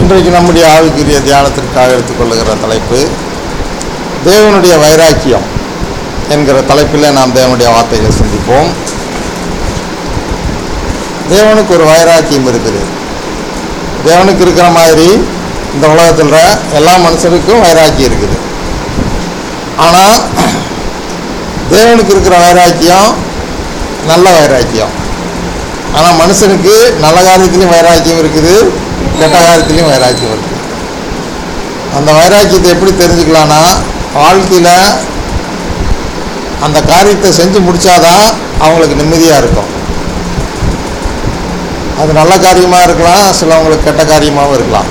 இன்றைக்கு நம்முடைய ஆவிக்குரிய தியானத்திற்காக எடுத்துக்கொள்ளுகிற தலைப்பு தேவனுடைய வைராக்கியம் என்கிற தலைப்பில் நாம் தேவனுடைய வார்த்தைகளை சிந்திப்போம் தேவனுக்கு ஒரு வைராக்கியம் இருக்குது தேவனுக்கு இருக்கிற மாதிரி இந்த உலகத்தில் எல்லா மனுஷருக்கும் வைராக்கியம் இருக்குது ஆனால் தேவனுக்கு இருக்கிற வைராக்கியம் நல்ல வைராக்கியம் ஆனால் மனுஷனுக்கு நல்ல காரியத்திலையும் வைராக்கியம் இருக்குது கெட்ட காரியத்திலையும் வைராக்கியம் இருக்குது அந்த வைராக்கியத்தை எப்படி தெரிஞ்சுக்கலான்னா வாழ்க்கையில் அந்த காரியத்தை செஞ்சு முடித்தாதான் அவங்களுக்கு நிம்மதியாக இருக்கும் அது நல்ல காரியமாக இருக்கலாம் சிலவங்களுக்கு கெட்ட காரியமாகவும் இருக்கலாம்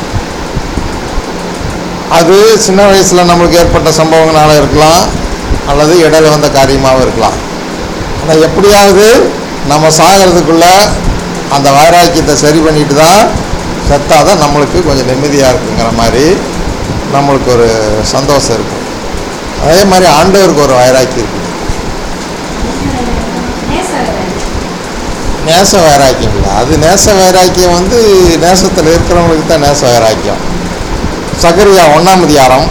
அது சின்ன வயசில் நம்மளுக்கு ஏற்பட்ட சம்பவங்களால இருக்கலாம் அல்லது இடையில வந்த காரியமாகவும் இருக்கலாம் ஆனால் எப்படியாவது நம்ம சாகிறதுக்குள்ள அந்த வைராக்கியத்தை சரி பண்ணிட்டு தான் செத்தால் தான் நம்மளுக்கு கொஞ்சம் நிம்மதியாக இருக்குங்கிற மாதிரி நம்மளுக்கு ஒரு சந்தோஷம் இருக்கும் அதே மாதிரி ஆண்டவருக்கு ஒரு வைராக்கியம் இருக்குது நேச வைராக்கியம் இல்லை அது நேச வைராக்கியம் வந்து நேசத்தில் இருக்கிறவங்களுக்கு தான் நேச வைராக்கியம் சக்கரியா ஒன்றாம் அதிகாரம்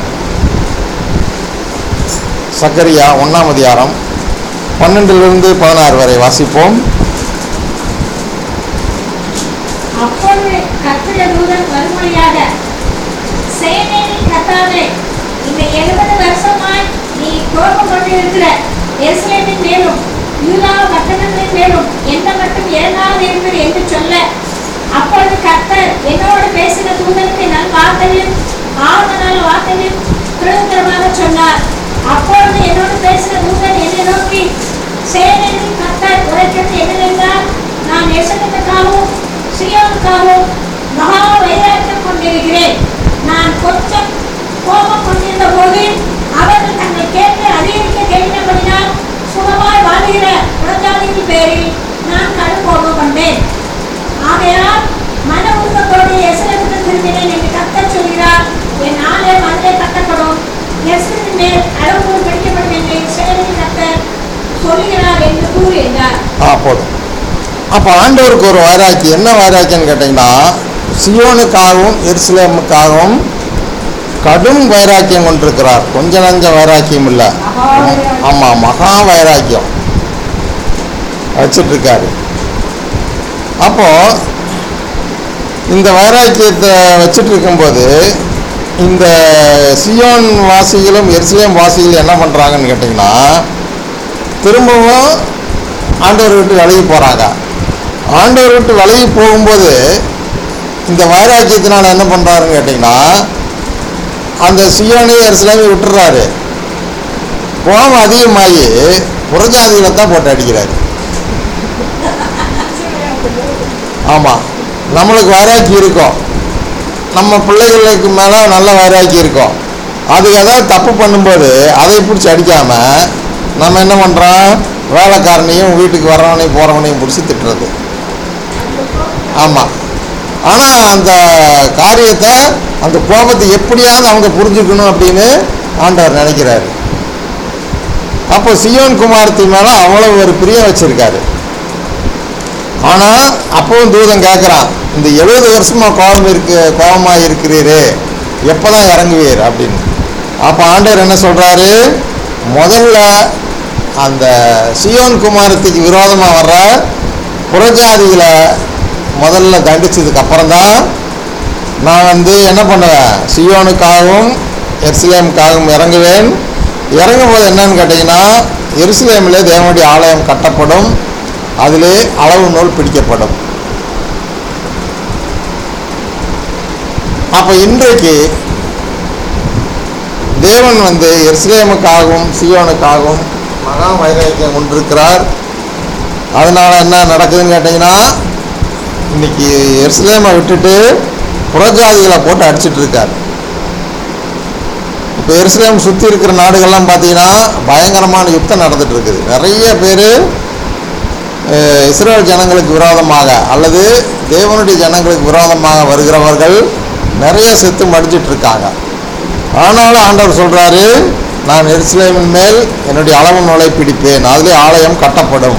சக்கரியா ஒன்றாம் அதிகாரம் பன்னெண்டிலிருந்து பதினாறு வரை வாசிப்போம் அப்பொழுது கர்த்தருடைய தூதன் மறுமொழியாக சேனையின் கர்த்தாவே இந்த எழுபது வருஷமாய் நீ கோபம் கொண்டிருக்கிற எருசலேமின் மேலும் யூதா பட்டணங்களின் மேலும் எந்த மட்டும் இறங்காது இருந்தது என்று சொல்ல அப்பொழுது கர்த்தர் என்னோடு பேசின தூதனுக்கு நல் வார்த்தையும் ஆறுதலான வார்த்தையும் பிரயோஜனமாக சொன்னார் அப்பொழுது என்னோடு பேசின தூதன் என்னை நோக்கி சேனையின் கர்த்தர் உரைக்கிறது என்னவென்றால் நான் எசனத்துக்காகவும் சியோனுக்காகவும் மகா வைராக்கியம் கொண்டிருக்கிறேன் நான் கொஞ்சம் கோபம் கொண்டிருந்த போது அவர்கள் தங்கள் கேட்டு அதிகரிக்க கேட்டபடினால் சுகமாய் வாழ்கிற புறஜாதியின் பேரில் நான் கடும் கோபம் கொண்டேன் ஆகையால் மன உருவத்தோடு எசனத்துக்கு திரும்பினேன் என்று கத்தர் சொல்கிறார் என் ஆலய மதுரை கட்டப்படும் எசனின் மேல் அளவு பிடிக்கப்படும் என்று செயலில் கத்தர் சொல்கிறார் என்று கூறி என்றார் ஆ போதும் அப்போ ஆண்டவருக்கு ஒரு வைராக்கியம் என்ன வைராக்கியம்னு கேட்டிங்கன்னா சியோனுக்காகவும் எருசலேமுக்காகவும் கடும் வைராக்கியம் கொண்டிருக்கிறார் கொஞ்ச நஞ்ச வைராக்கியம் இல்லை ஆமாம் மகா வைராக்கியம் வச்சிட்ருக்காரு அப்போ இந்த வைராக்கியத்தை வச்சுட்டு இருக்கும்போது இந்த சியோன் வாசிகளும் எருசலேம் வாசிகளும் என்ன பண்ணுறாங்கன்னு கேட்டிங்கன்னா திரும்பவும் ஆண்டவர் விட்டு விலகி போகிறாங்க ஆண்டவர் விட்டு விலகி போகும்போது இந்த வைராக்கியத்தினால் என்ன பண்ணுறாருன்னு கேட்டிங்கன்னா அந்த சியோனையும் எருசலேமையும் விட்டுறாரு கோபம் அதிகமாகி புறஜாதிகளை தான் போட்டு அடிக்கிறாரு ஆமாம் நம்மளுக்கு வைராக்கி இருக்கும் நம்ம பிள்ளைகளுக்கு மேலே நல்ல வைராக்கி இருக்கும் அதுக்கு ஏதாவது தப்பு பண்ணும்போது அதை பிடிச்சி அடிக்காமல் நம்ம என்ன பண்ணுறோம் வேலைக்காரனையும் வீட்டுக்கு வர்றவனையும் போகிறவனையும் பிடிச்சி திட்டுறது ஆமாம் ஆனால் அந்த காரியத்தை அந்த கோபத்தை எப்படியாவது அவங்க புரிஞ்சுக்கணும் அப்படின்னு ஆண்டவர் நினைக்கிறாரு அப்போ சியோன் குமாரத்தி மேலே அவ்வளோ ஒரு பிரியம் வச்சுருக்காரு ஆனால் அப்பவும் தூதன் கேட்குறான் இந்த எழுபது வருஷமாக கோபம் இருக்கு கோபமாக இருக்கிறீரு எப்போ தான் இறங்குவீர் அப்படின்னு அப்போ ஆண்டவர் என்ன சொல்கிறாரு முதல்ல அந்த சியோன் குமாரத்துக்கு விரோதமாக வர்ற புறஜாதிகளை முதல்ல தண்டிச்சதுக்கு அப்புறம் தான் நான் வந்து என்ன பண்ணுவேன் சியோனுக்காகவும் எருசலேமுக்காகவும் இறங்குவேன் இறங்கும் போது என்னன்னு கேட்டிங்கன்னா எருசலேமில் தேவனுடைய ஆலயம் கட்டப்படும் அதிலே அளவு நூல் பிடிக்கப்படும் அப்போ இன்றைக்கு தேவன் வந்து எருசலேமுக்காகவும் சியோனுக்காகவும் மகா வைராக்கியம் கொண்டிருக்கிறார் அதனால் என்ன நடக்குதுன்னு கேட்டிங்கன்னா இன்னைக்கு எருசலேமை விட்டுட்டு புறஜாதிகளை போட்டு அடிச்சிட்டு இருக்கார் இப்போ எருசலேம் சுற்றி இருக்கிற நாடுகள்லாம் பார்த்தீங்கன்னா பயங்கரமான யுத்தம் நடந்துட்டு இருக்குது நிறைய பேர் இஸ்ரேல் ஜனங்களுக்கு விரோதமாக அல்லது தேவனுடைய ஜனங்களுக்கு விரோதமாக வருகிறவர்கள் நிறைய செத்து மடிச்சிட்டு இருக்காங்க ஆனாலும் ஆண்டவர் சொல்கிறாரு நான் எருசலேமின் மேல் என்னுடைய அளவு நூலை பிடிப்பேன் அதிலே ஆலயம் கட்டப்படும்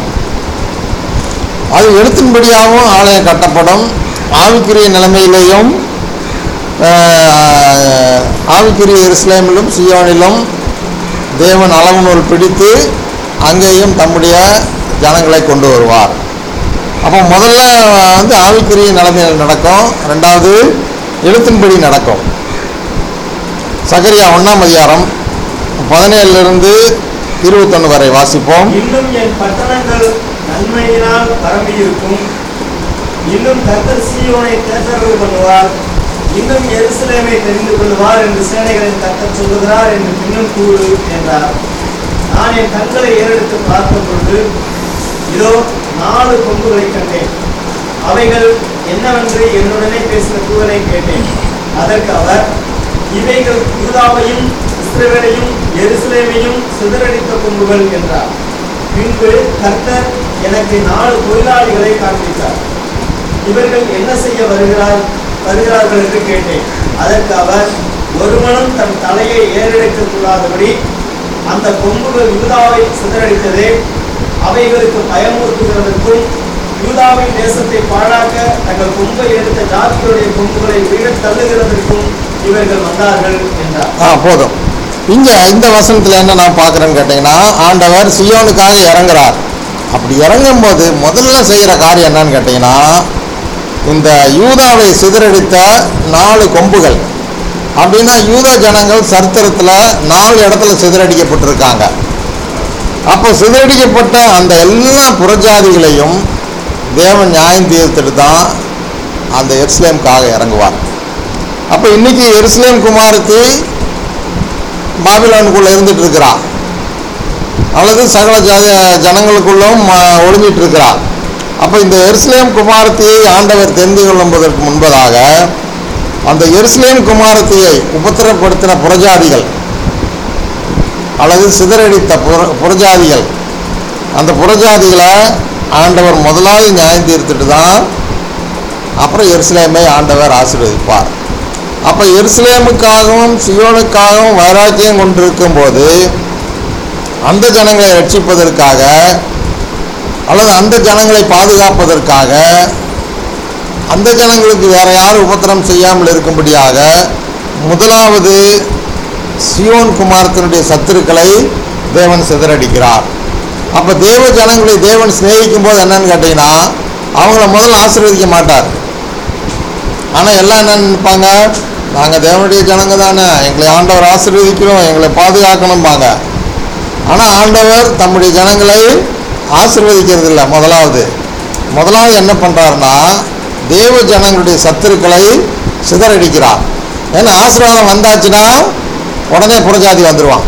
அது எழுத்தின்படியாகவும் ஆலயம் கட்டப்படும் ஆவிக்குரிய நிலைமையிலேயும் ஆஹ், ஆவிக்குரிய எருசலேமிலும் சியோனிலும் தேவன் அளவு நூல் பிடித்து அங்கேயும் தம்முடைய ஜனங்களை கொண்டு வருவார் அப்போ முதல்ல வந்து ஆவிக்குரிய நிலைமையில் நடக்கும் ரெண்டாவது எழுத்தின்படி நடக்கும் சகரியா ஒன்றாம் அதிகாரம் பதினேழுலேருந்து இருபத்தொன்று வரை வாசிப்போம் இன்னும் என் பட்டணங்கள் நன்மையினால் பரம்பியிருக்கும் இன்னும் கர்த்தர் சீயோனை தேற்றர்கள் பண்ணுவார் இன்னும் எருசலேமை தெரிந்து கொள்வார் என்று சேனைகளின் கர்த்தர் சொல்லுகிறார் என்று பின்னும் கூறு என்றார் நான் என் கண்களை ஏறெடுத்து பார்த்த பொழுது இதோ நாலு கொம்புகளை கண்டேன் அவைகள் என்னவென்று என்னுடனே பேசின தூதனை கேட்டேன் அதற்கு அவர் இவைகள் யூதாவையும் இஸ்ரவேலையும் எருசலேமையும் சிதறடித்த கொம்புகள் என்றார் பின்பு கர்த்தர் எனக்கு நாலு தொழிலாளிகளை காண்பித்தார் இவர்கள் என்ன செய்ய வருகிறார் வருகிறார்கள் என்று கேட்டேன் அதற்கு அவர் ஒருவனும் தன் தலையை ஏறெடுக்க கூடாதபடி அந்த கொம்புகள் யூதாவை சிதறடித்ததே அவைகளுக்கு பயமுறுத்துகிறதற்கும் யூதாவின் தேசத்தை பாழாக்க தங்கள் கொம்பை எடுத்த ஜாதிகளுடைய கொம்புகளை வீழத் தள்ளுகிறதற்கும் இவர்கள் வந்தார்கள் என்றார் ஆ போதும் இங்கே இந்த வசனத்தில் என்ன நான் பார்க்குறேன்னு கேட்டிங்கன்னா ஆண்டவர் சியோனுக்காக இறங்குறார் அப்படி இறங்கும்போது முதல்ல செய்கிற காரியம் என்னன்னு கேட்டிங்கன்னா இந்த யூதாவை சிதறடித்த நாலு கொம்புகள் அப்படின்னா யூத ஜனங்கள் சரித்திரத்தில் நாலு இடத்துல சிதறடிக்கப்பட்டிருக்காங்க அப்போ சிதறடிக்கப்பட்ட அந்த எல்லா புறஜாதிகளையும் தேவன் நியாயம் தீர்த்துட்டு தான் அந்த எருசலேமுக்காக இறங்குவார் அப்போ இன்னைக்கு எருசலேம் குமாரத்தி பாபிலோனுக்குள்ள இருந்துட்டு இருக்கிறா அல்லது சகல ஜ ஜனங்களுக்குள்ளும் ம- ஒளிஞ்சிட்டு இருக்கிறா அப்போ இந்த எருசலேம் குமாரத்தியை ஆண்டவர் தெரிந்து கொள்ளும்பதற்கு முன்பதாக அந்த எருசலேம் குமாரத்தியை உபத்திரப்படுத்தின புறஜாதிகள் அல்லது சிதறடித்த புற புறஜாதிகள் அந்த புறஜாதிகளை ஆண்டவர் முதலாவது நியாயம் தீர்த்துட்டு தான் அப்புறம் எருசலேமை ஆண்டவர் ஆசீர்வதிப்பார் அப்போ எருசலேமுக்காகவும் சியோனுக்காகவும் வைராக்கியம் கொண்டிருக்கும் போது அந்த ஜனங்களை ரட்சிப்பதற்காக அல்லது அந்த ஜனங்களை பாதுகாப்பதற்காக அந்த ஜனங்களுக்கு வேற யாரும் உபத்திரம் செய்யாமல் இருக்கும்படியாக முதலாவது சியோன் குமாரத்தினுடைய சத்துருக்களை தேவன் சிதறடிக்கிறார் அப்போ தேவ ஜனங்களை தேவன் சிநேகிக்கும் போது என்னன்னு கேட்டிங்கன்னா அவங்கள முதல்ல ஆசீர்வதிக்க மாட்டார் ஆனால் எல்லாம் என்ன நினைப்பாங்க நாங்கள் தேவனுடைய ஜனங்க தானே எங்களை ஆண்டவர் ஆசீர்வதிக்கணும் எங்களை பாதுகாக்கணும்பாங்க ஆனால் ஆண்டவர் தம்முடைய ஜனங்களை ஆசீர்வதிக்கிறது இல்லை முதலாவது முதலாவது என்ன பண்ணுறாருன்னா தேவ ஜனங்களுடைய சத்துருக்களை சிதறடிக்கிறார் ஏன்னா ஆசீர்வாதம் வந்தாச்சுன்னா உடனே புறஜாதி வந்துடுவான்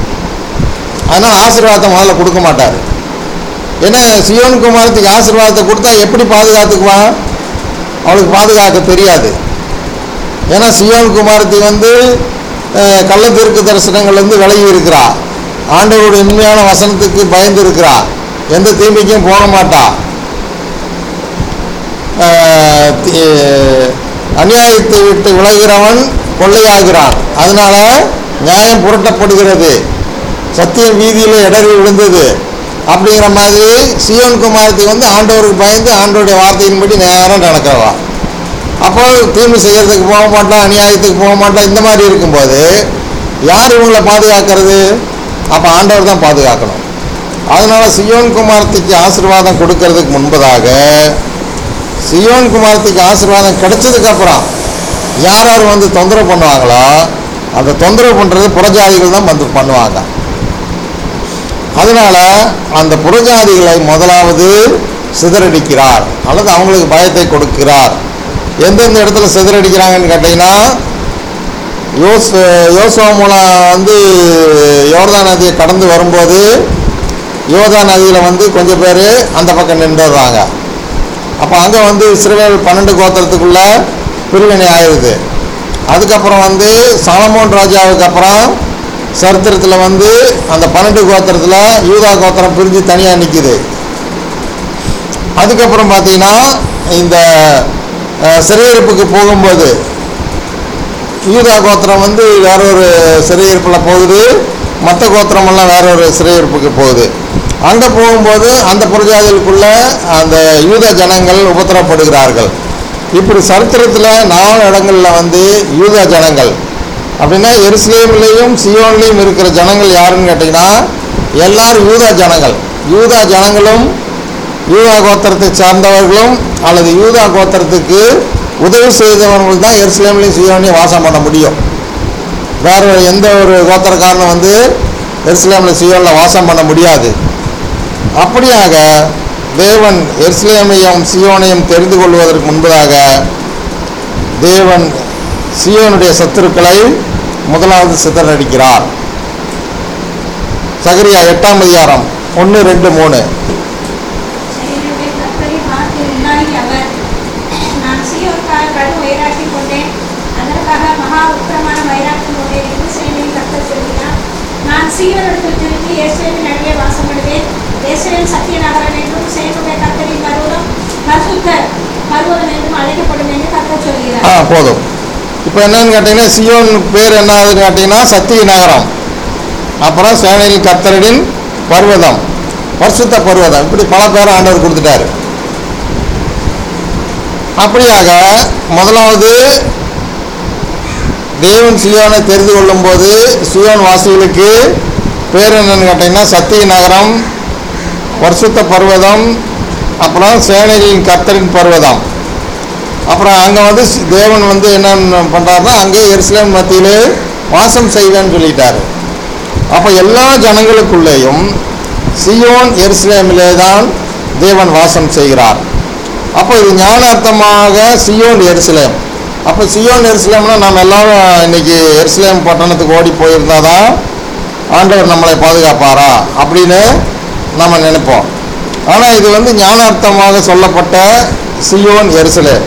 அதனால் ஆசீர்வாதத்தை முதல்ல கொடுக்க மாட்டார் ஏன்னா சியோன் குமாரத்துக்கு ஆசீர்வாதத்தை கொடுத்தா எப்படி பாதுகாத்துக்குவான் அவளுக்கு பாதுகாக்க தெரியாது ஏன்னா சியோன் குமாரத்தி வந்து அஹ், கள்ளத்தீர்க்கு தரிசனங்கள்லேருந்து விலகி இருக்கிறா ஆண்டவருடைய உண்மையான வசனத்துக்கு பயந்து இருக்கிறா எந்த தீமைக்கும் போக மாட்டா அஹ், தி- அநியாயத்தை விட்டு விலகிறவன் கொள்ளையாகிறான் அதனால நியாயம் புரட்டப்படுகிறது சத்தியம் வீதியில் இடறி விழுந்தது அப்படிங்கிற மாதிரி சியோன் குமாரத்தி வந்து ஆண்டவருக்கு பயந்து ஆண்டவருடைய வார்த்தையின்படி நேரம் நடக்கிறவா அப்போ தீமை செய்யறதுக்கு போக மாட்டான் அநியாயத்துக்கு போக மாட்டான் இந்த மாதிரி இருக்கும்போது யார் இவங்களை பாதுகாக்கிறது அப்போ ஆண்டவர் தான் பாதுகாக்கணும் அதனால சியோன் குமாரத்திக்கு ஆசீர்வாதம் கொடுக்கறதுக்கு முன்பதாக சியோன் குமாரத்திக்கு ஆசீர்வாதம் கிடைச்சதுக்கு அப்புறம் யார் யார் வந்து தொந்தரவு பண்ணுவாங்களோ அந்த தொந்தரவு பண்ணுறது புறஜாதிகள் தான் வந்து பண்ணுவாங்க அதனால அந்த புறஜாதிகளை முதலாவது சிதறடிக்கிறார் அல்லது அவங்களுக்கு பயத்தை கொடுக்கிறார் எந்தெந்த இடத்துல சிதறடிக்கிறாங்கன்னு கேட்டிங்கன்னா யோஸ் யோசுவா மூலம் வந்து யோர்தா நதியை கடந்து வரும்போது யோர்தா நதியில் வந்து கொஞ்சம் பேர் அந்த பக்கம் நின்றுடுறாங்க அப்போ அங்கே வந்து இஸ்ரவேல் பன்னெண்டு கோத்திரத்துக்குள்ள பிரிவினை ஆயிடுது அதுக்கப்புறம் வந்து சாலமோன் ராஜாவுக்கு அப்புறம் சரித்திரத்தில் வந்து அந்த பன்னெண்டு கோத்திரத்தில் யூதா கோத்திரம் பிரிஞ்சு தனியாக நிற்கிது அதுக்கப்புறம் பார்த்தீங்கன்னா இந்த அஹ், சிறையிருப்புக்கு போகும்போது யூதா கோத்திரம் வந்து வேற ஒரு சிறையிருப்பில் போகுது மற்ற கோத்திரமெல்லாம் வேற ஒரு சிறையிருப்புக்கு போகுது அங்கே போகும்போது அந்த புரஜாதிகளுக்குள்ள அந்த யூத ஜனங்கள் உபத்திரப்படுகிறார்கள் இப்படி சரித்திரத்தில் நாலு இடங்களில் வந்து யூதா ஜனங்கள் அப்படின்னா எருசலேம்லேயும் சியோன்லேயும் இருக்கிற ஜனங்கள் யாருன்னு கேட்டிங்கன்னா எல்லாரும் யூதா ஜனங்கள் யூதா ஜனங்களும் யூதா கோத்திரத்தை சார்ந்தவர்களும் அல்லது யூதா கோத்திரத்துக்கு உதவி செய்தவர்கள் தான் எருசலேம்லேயும் சியோன்லையும் வாசம் பண்ண முடியும் வேற எந்த ஒரு கோத்திரக்காரனும் வந்து எருசலேமில் சியோனில் வாசம் பண்ண முடியாது அப்படியாக தேவன் எருசலேமையும் சியோனையும் தெரிந்து கொள்வதற்கு முன்பதாக தேவன் சியோனுடைய சத்துருக்களை முதலாவது சிதறடிக்கிறார் சகரியா எட்டாம் அதிகாரம் ஒன்று ரெண்டு மூணு என்னுடைய கர்த்தரின் வார்த்தை உண்டாகி அவர் நான் சீயோனுக்காக கடும் வைராக்கியம் கொண்டேன் அதற்காக மகா உத்தரமான வைராக்கியம் கொண்டேன் என்று சேனையின் கர்த்தர் சொல்கிறார் நான் சீயோனிடத்தில் திரும்பி எஸ்ரேலின் நடுவே வாசமிடுவேன் எஸ்ரேல் சத்திய நகரம் என்றும் சேனுடைய கர்த்தரின் பருவதம் பரிசுத்தர் பருவதம் என்றும் அழைக்கப்படும் என்று கர்த்தர் ஆ சொல்கிறார் போதும் இப்போ என்னன்னு கேட்டிங்கன்னா சியோன் பேர் என்ன ஆகுதுன்னு கேட்டிங்கன்னா சத்திய நகரம் அப்புறம் சேனையில் கர்த்தரின் பர்வதம் பரிசுத்த பர்வதம் இப்படி பல பேரை ஆண்டவர் கொடுத்துட்டாரு அப்படியாக முதலாவது தேவன் சியோனை தெரிந்து கொள்ளும்போது சியோன் வாசிகளுக்கு பேர் என்னன்னு கேட்டிங்கன்னா சத்திய நகரம் பரிசுத்த பர்வதம் அப்புறம் சேனைகளின் கர்த்தரின் பர்வதம் அப்புறம் அங்கே வந்து சி- தேவன் வந்து என்ன பண்ணுறாருன்னா அங்கே எருசலேம் மத்தியிலே வாசம் செய்வேன்னு சொல்லிட்டாரு அப்போ எல்லா ஜனங்களுக்குள்ளேயும் சியோன் எருசலேமிலே தான் தேவன் வாசம் செய்கிறார் அப்போ இது ஞானார்த்தமாக சியோன் எருசலேம் அப்போ சியோன் எருசலேம்னா நம்ம எல்லாரும் இன்னைக்கு எருசலேம் பட்டணத்துக்கு ஓடி போயிருந்தால் தான் ஆண்டவர் நம்மளை பாதுகாப்பாரா அப்படின்னு நம்ம நினைப்போம் ஆனால் இது வந்து ஞானார்த்தமாக சொல்லப்பட்ட சியோன் எருசலேம்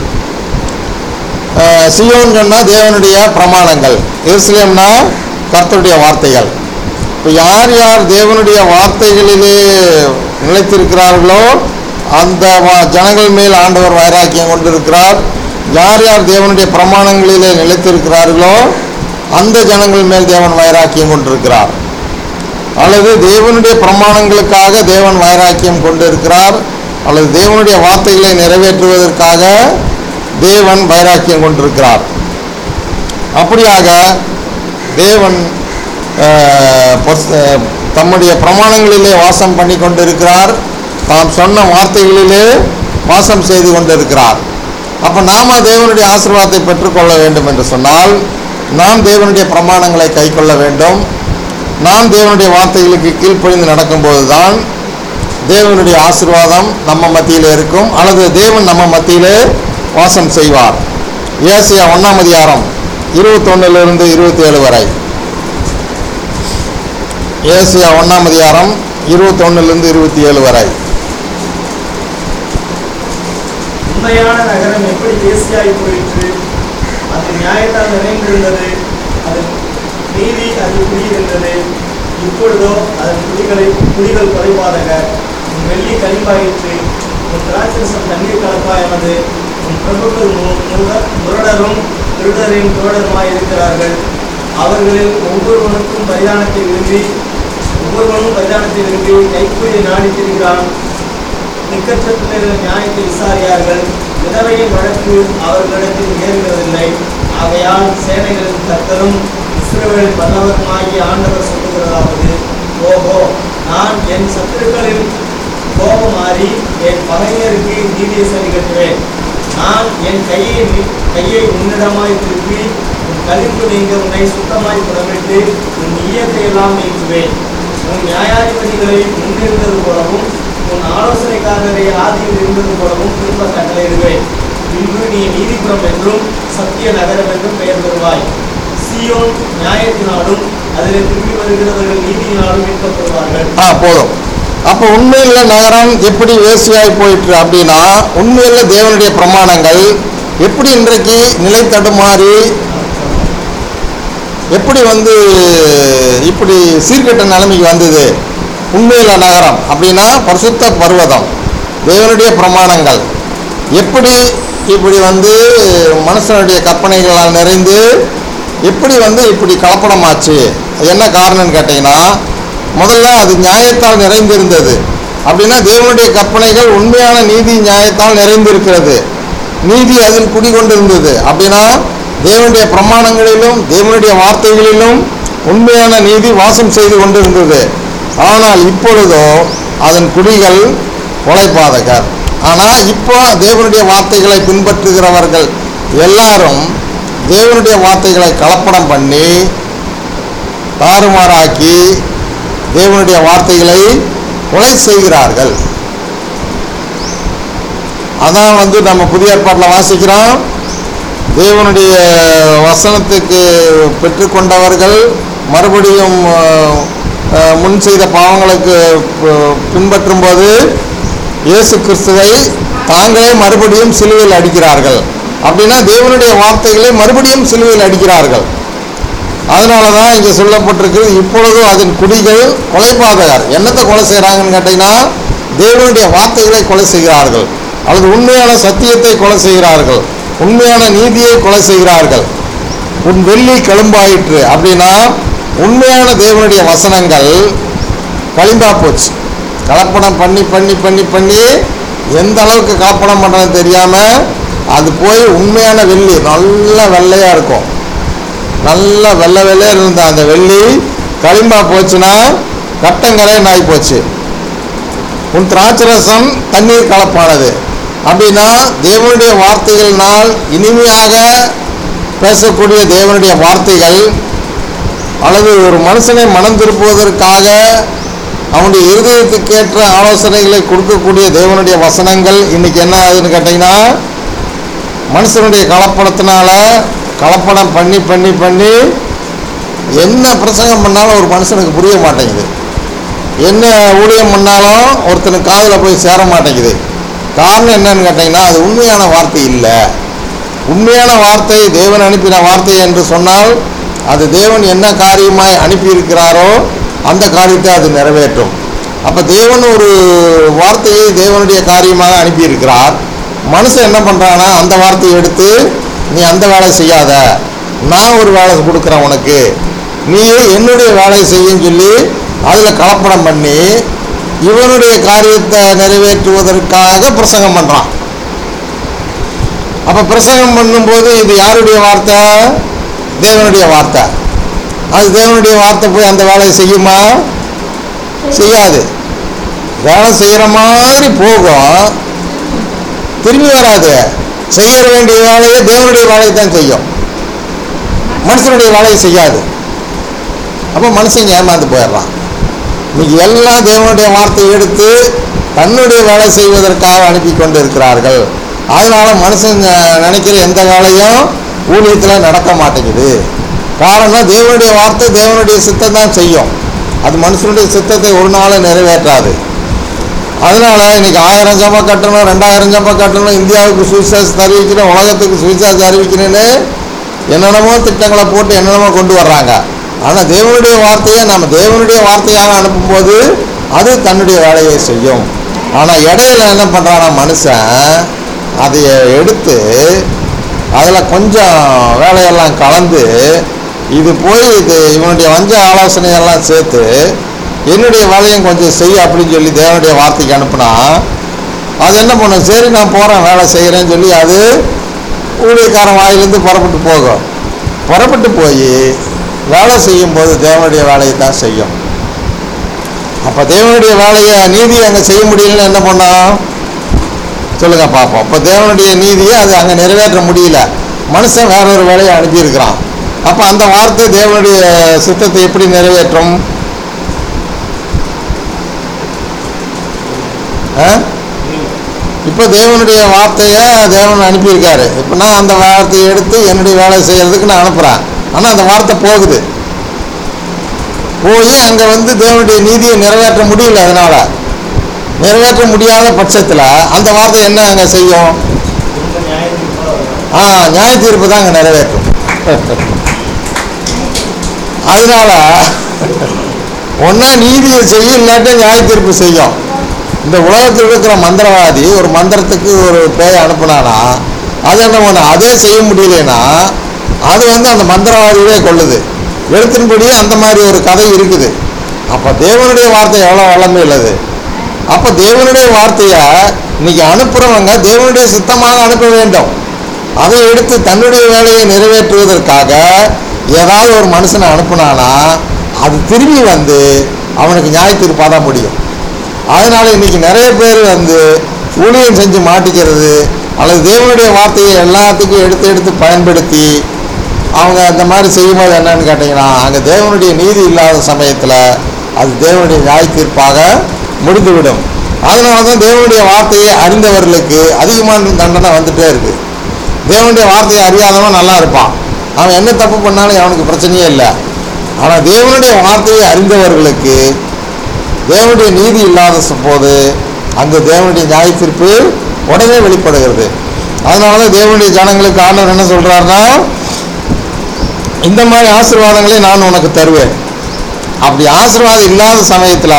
அஹ் சியோன் சொன்னால் தேவனுடைய பிரமாணங்கள் எருசலேம்னா கர்த்தருடைய வார்த்தைகள் இப்போ யார் யார் தேவனுடைய வார்த்தைகளிலே நிலைத்திருக்கிறார்களோ அந்த வா- ஜனங்கள் மேல் ஆண்டவர் வைராக்கியம் கொண்டிருக்கிறார் யார் யார் தேவனுடைய பிரமாணங்களிலே நிலைத்திருக்கிறார்களோ அந்த ஜனங்கள் மேல் தேவன் வைராக்கியம் கொண்டிருக்கிறார் அல்லது தேவனுடைய பிரமாணங்களுக்காக தேவன் வைராக்கியம் கொண்டிருக்கிறார் அல்லது தேவனுடைய வார்த்தைகளை நிறைவேற்றுவதற்காக தேவன் வைராக்கியம் கொண்டிருக்கிறார் அப்படியாக தேவன் அஹ், பொஸ்- அஹ், தம்முடைய பிரமாணங்களிலே வாசம் பண்ணி கொண்டிருக்கிறார் தாம் சொன்ன வார்த்தைகளிலே வாசம் செய்து கொண்டிருக்கிறார் அப்போ நாம தேவனுடைய ஆசீர்வாதத்தை பெற்றுக்கொள்ள வேண்டும் என்று சொன்னால் நாம் தேவனுடைய பிரமாணங்களை கைக்கொள்ள வேண்டும் நாம் தேவனுடைய வார்த்தைகளுக்கு கீழ்ப்படிந்து நடக்கும்போது தான் தேவனுடைய ஆசீர்வாதம் நம்ம மத்தியிலே இருக்கும் அல்லது தேவன் நம்ம மத்தியிலே வாசம் செய்வார் ஏசியா ஒன்றாம் அதிகாரம் இருபத்தொன்னிலிருந்து இருபத்தி ஏழு வரை ஏசியா ஒன்றாம் அதிகாரம் இருபத்தொன்னிலிருந்து இருபத்தி ஏழு வரை உண்மையான நகரம் எப்படி வேசியாய் போயிற்று அது நியாயத்தால் நிறைந்திருந்தது அது நீதி அது குடியிருந்தது இப்பொழுதோ அதன் குடிகளை குடிகள் குறைபாதக உன் வெள்ளி கழிப்பாயிற்று உன் திராட்சரசம் தண்ணீர் கலப்பாயானது உன் பிரபுக்கள் மு- முர- முரடரும் திருடரின் தோழருமாய் இருக்கிறார்கள் அவர்களில் ஒவ்வொருவனுக்கும் பரிதானத்தை விரும்பி ஒவ்வொருவனும் பரிதானத்தை விரும்பி கைக்கூலி நாடி திரிகிறான் நிக்கற்ற பிள்ளைகள் நியாயத்தை விசாரியார்கள் விதவையின் வழக்கு அவர்களிடத்தில் ஏறுகிறதில்லை ஆகையால் சேனைகளின் கர்த்தரும் இஸ்ரவேலின் வல்லவருமாகிய ஆண்டவர் சொல்லுகிறதாவது ஓஹோ நான் என் சத்துருக்களில் கோபமாறி என் பகைஞருக்கு நீதியை சரி கட்டுவேன் நான் என் கையை நி- கையை உன்னிடமாய் திருப்பி உன் கழிப்பு நீங்க உன்னை சுத்தமாய் புறமிட்டு உன் ஈயத்தை எல்லாம் நீக்குவேன் உன் நியாயாதிபதிகளை முன்னிருந்தது போலவும் உன் ஆலோசனைக்காரரை ஆதியில் இருந்தது போலவும் திரும்ப கட்டளையிடுவேன் பின்பு நீ நீதிபுரம் என்றும் சத்திய நகரம் என்றும் பெயர் பெறுவாய் சீயோன் நியாயத்தினாலும் அதில் திரும்பி வருகிறவர்கள் நீதியினாலும் மீட்கப்படுவார்கள் ஆ போதும் அப்போ உண்மையில் நகரம் எப்படி வேசியாய் போயிற்று அப்படின்னா உண்மையில் தேவனுடைய பிரமாணங்கள் எப்படி இன்றைக்கு நிலை தடுமாறி எப்படி வந்து இப்படி சீர்கெட்ட நிலைமைக்கு வந்தது உண்மையில் நகரம் அப்படின்னா பரிசுத்த பர்வதம் தேவனுடைய பிரமாணங்கள் எப்படி இப்படி வந்து மனுஷனுடைய கற்பனைகளால் நிறைந்து எப்படி வந்து இப்படி கலப்படமாச்சு என்ன காரணம்னு கேட்டிங்கன்னா முதல்ல அது நியாயத்தால் நிறைந்திருந்தது அப்படின்னா தேவனுடைய கற்பனைகள் உண்மையான நீதி நியாயத்தால் நிறைந்திருக்கிறது நீதி அதில் குடிகொண்டிருந்தது அப்படின்னா தேவனுடைய பிரமாணங்களிலும் தேவனுடைய வார்த்தைகளிலும் உண்மையான நீதி வாசம் செய்து கொண்டிருந்தது ஆனால் இப்பொழுதோ அதன் குடிகள் கொலைபாதகர் ஆனால் இப்போ தேவனுடைய வார்த்தைகளை பின்பற்றுகிறவர்கள் எல்லாரும் தேவனுடைய வார்த்தைகளை கலப்படம் பண்ணி தாறுமாறாக்கி தேவனுடைய வார்த்தைகளை கொலை செய்கிறார்கள் அதான் வந்து நம்ம புதிய ஏற்பாட்டில் வாசிக்கிறோம் தேவனுடைய வசனத்துக்கு பெற்றுக்கொண்டவர்கள் மறுபடியும் அஹ், அஹ், முன் செய்த பாவங்களுக்கு ப- பின்பற்றும்போது இயேசு கிறிஸ்துவை தாங்களே மறுபடியும் சிலுவையில் அடிக்கிறார்கள் அப்படின்னா தேவனுடைய வார்த்தைகளை மறுபடியும் சிலுவையில் அடிக்கிறார்கள் அதனால தான் இங்கே சொல்லப்பட்டிருக்கிறது இப்பொழுதும் அதன் குடிகள் கொலைபாதகர் என்னத்தை கொலை செய்கிறாங்கன்னு கேட்டிங்கன்னா தேவனுடைய வார்த்தைகளை கொலை செய்கிறார்கள் அல்லது உண்மையான சத்தியத்தை கொலை செய்கிறார்கள் உண்மையான நீதியை கொலை செய்கிறார்கள் உன் வெள்ளி களும்பாயிற்று அப்படின்னா உண்மையான தேவனுடைய வசனங்கள் களிம்பா போச்சு கலப்படம் பண்ணி பண்ணி பண்ணி பண்ணி எந்த அளவுக்கு கலப்படம் பண்ணுறது தெரியாமல் அது போய் உண்மையான வெள்ளி நல்ல வெள்ளையாக இருக்கும் நல்ல வெள்ளை வெள்ளையா இருந்த அந்த வெள்ளி களிம்பா போச்சுன்னா கட்டங்கரை நாய் போச்சு உன் திராட்சரசம் தண்ணீர் கலப்பானது அப்படின்னா தேவனுடைய வார்த்தைகளினால் இனிமையாக பேசக்கூடிய தேவனுடைய வார்த்தைகள் அல்லது ஒரு மனுஷனை மனம் திருப்புவதற்காக அவனுடைய இருதயத்துக்கு ஏற்ற ஆலோசனைகளை கொடுக்கக்கூடிய தேவனுடைய வசனங்கள் இன்னைக்கு என்ன ஆகுதுன்னு கேட்டிங்கன்னா மனுஷனுடைய கலப்படத்தினால கலப்படம் பண்ணி பண்ணி பண்ணி என்ன பிரசங்கம் பண்ணாலும் ஒரு மனுஷனுக்கு புரிய மாட்டேங்குது என்ன ஊழியம் பண்ணாலும் ஒருத்தனுக்கு காதில் போய் சேர மாட்டேங்குது காரணம் என்னன்னு கேட்டிங்கன்னா அது உண்மையான வார்த்தை இல்லை உண்மையான வார்த்தை தேவன் அனுப்பின வார்த்தை என்று சொன்னால் அது தேவன் என்ன காரியமாய் அனுப்பியிருக்கிறாரோ அந்த காரியத்தை அது நிறைவேற்றும் அப்போ தேவன் ஒரு வார்த்தையை தேவனுடைய காரியமாக அனுப்பியிருக்கிறார் மனுஷன் என்ன பண்ணுறான்னா அந்த வார்த்தையை எடுத்து நீ அந்த வேலை செய்யாத நான் ஒரு வேலை கொடுக்குறேன் உனக்கு நீ என்னுடைய வேலையை செய்யுன்னு சொல்லி அதில் கலப்படம் பண்ணி இவனுடைய காரியத்தை நிறைவேற்றுவதற்காக பிரசங்கம் பண்ணுறான் அப்போ பிரசங்கம் பண்ணும்போது இது யாருடைய வார்த்தை தேவனுடைய வார்த்தை அது தேவனுடைய வார்த்தை போய் அந்த வேலையை செய்யுமா செய்யாது வேலை செய்கிற மாதிரி போகும் திரும்பி வராது செய்ய வேண்டிய வேலையை தேவனுடைய வேலையை தான் செய்யும் மனுஷனுடைய வேலையை செய்யாது அப்போ மனுஷன் ஏமாந்து போயிடுறான் இன்னைக்கு எல்லாம் தேவனுடைய வார்த்தையை எடுத்து தன்னுடைய வேலை செய்வதற்காக அனுப்பி கொண்டு இருக்கிறார்கள் அதனால மனுஷன் அஹ், நினைக்கிற எந்த வேலையும் ஊழியத்தில் நடக்க மாட்டேங்குது காரணம் தேவனுடைய வார்த்தை தேவனுடைய சித்தம் தான் செய்யும் அது மனுஷனுடைய சித்தத்தை ஒரு நாளும் நிறைவேற்றாது அதனால இன்னைக்கு ஆயிரம் ஜம்பம் கட்டணும் ரெண்டாயிரம் ஜம்பம் கட்டணும் இந்தியாவுக்கு சுவிசேஷம் அறிவிக்கணும் உலகத்துக்கு சுவிசேஷம் அறிவிக்கணும்னு என்னென்னமோ திட்டங்களை போட்டு என்னென்னமோ கொண்டு வர்றாங்க ஆனால் தேவனுடைய வார்த்தையை நம்ம தேவனுடைய வார்த்தையாக அனுப்பும்போது அது தன்னுடைய வேலையை செய்யும் ஆனால் இடையில என்ன பண்ணுறானா மனுஷன் அதை எடுத்து அதில் கொஞ்சம் வேலையெல்லாம் கலந்து இது போய் இது இவனுடைய வஞ்ச ஆலோசனையெல்லாம் சேர்த்து என்னுடைய வேலையும் கொஞ்சம் செய் அப்படின்னு சொல்லி தேவனுடைய வார்த்தைக்கு அனுப்புனா அது என்ன பண்ணும் சரி நான் போகிறேன் வேலை செய்கிறேன்னு சொல்லி அது ஊழியக்காரன் வாயிலிருந்து புறப்பட்டு போகும் புறப்பட்டு போய் வேலை செய்யும்போது தேவனுடைய வேலையை தான் செய்யும் அப்போ தேவனுடைய வேலையை நீதி அங்கே செய்ய முடியலன்னு என்ன பண்ணோம் சொல்லுங்க பார்ப்போம் அப்போ தேவனுடைய நீதியை அது அங்கே நிறைவேற்ற முடியல மனுஷன் வேற ஒரு வேலையை அனுப்பியிருக்கிறான் அப்போ அந்த வார்த்தை தேவனுடைய சித்தத்தை எப்படி நிறைவேற்றும் ஆ இப்போ தேவனுடைய வார்த்தையை தேவன் அனுப்பியிருக்காரு இப்போ நான் அந்த வார்த்தையை எடுத்து என்னுடைய வேலை செய்யறதுக்கு நான் அனுப்புகிறேன் ஆனால் அந்த வார்த்தை போகுது போய் அங்கே வந்து தேவனுடைய நீதியை நிறைவேற்ற முடியல அதனால் நிறைவேற்ற முடியாத பட்சத்தில் அந்த வார்த்தை என்ன அங்கே செய்யும் இந்த நியாயத்துக்கு போல வரும். ஆ நியாய தீர்ப்பு தான் அங்கே நிறைவேற்றும் அதனால ஒன்றா நீதியை செய்யும் இல்லாட்டி நியாய தீர்ப்பு செய்யும் இந்த உலகத்தில் இருக்கிற மந்திரவாதி ஒரு மந்திரத்துக்கு ஒரு பேயை அனுப்புனானா அது என்ன பண்ணும் அதே செய்ய முடியலனா அது வந்து அந்த மந்திரவாதியே கொள்ளுது எழுத்தின்படி அந்த மாதிரி ஒரு கதை இருக்குது அப்போ தேவனுடைய வார்த்தை எவ்வளோ வல்லமை உள்ளது அப்போ தேவனுடைய வார்த்தையை இன்னைக்கு அனுப்புறவங்க தேவனுடைய சித்தமாக அனுப்ப வேண்டும் அதை எடுத்து தன்னுடைய வேலையை நிறைவேற்றுவதற்காக ஏதாவது ஒரு மனுஷனை அனுப்புனானா அது திரும்பி வந்து அவனுக்கு நியாய தீர்ப்பாக தான் முடியும் அதனால இன்னைக்கு நிறைய பேர் வந்து ஊழியம் செஞ்சு மாட்டிக்கிறது அல்லது தேவனுடைய வார்த்தையை எல்லாத்துக்கும் எடுத்து எடுத்து பயன்படுத்தி அவங்க அந்த மாதிரி செய்யும்போது என்னன்னு கேட்டிங்கன்னா அங்கே தேவனுடைய நீதி இல்லாத சமயத்தில் அது தேவனுடைய நியாய தீர்ப்பாக முடிந்துவிடும் அதனால தான் தேவனுடைய வார்த்தையை அறிந்தவர்களுக்கு அதிகமான தண்டனை வந்துட்டே இருக்கு தேவனுடைய வார்த்தையை அறியாதவன் நல்லா இருப்பான் அவன் என்ன தப்பு பண்ணாலும் அவனுக்கு பிரச்சனையே இல்லை ஆனால் தேவனுடைய வார்த்தையை அறிந்தவர்களுக்கு தேவனுடைய நீதி இல்லாத ச- போது அங்கு தேவனுடைய நியாய தீர்ப்பு உடனே வெளிப்படுகிறது அதனால தான் தேவனுடைய ஜனங்களுக்கு ஆண்டவர் என்ன சொல்றாருன்னா இந்த மாதிரி ஆசீர்வாதங்களை நான் உனக்கு தருவேன் அப்படி ஆசீர்வாதம் இல்லாத சமயத்தில்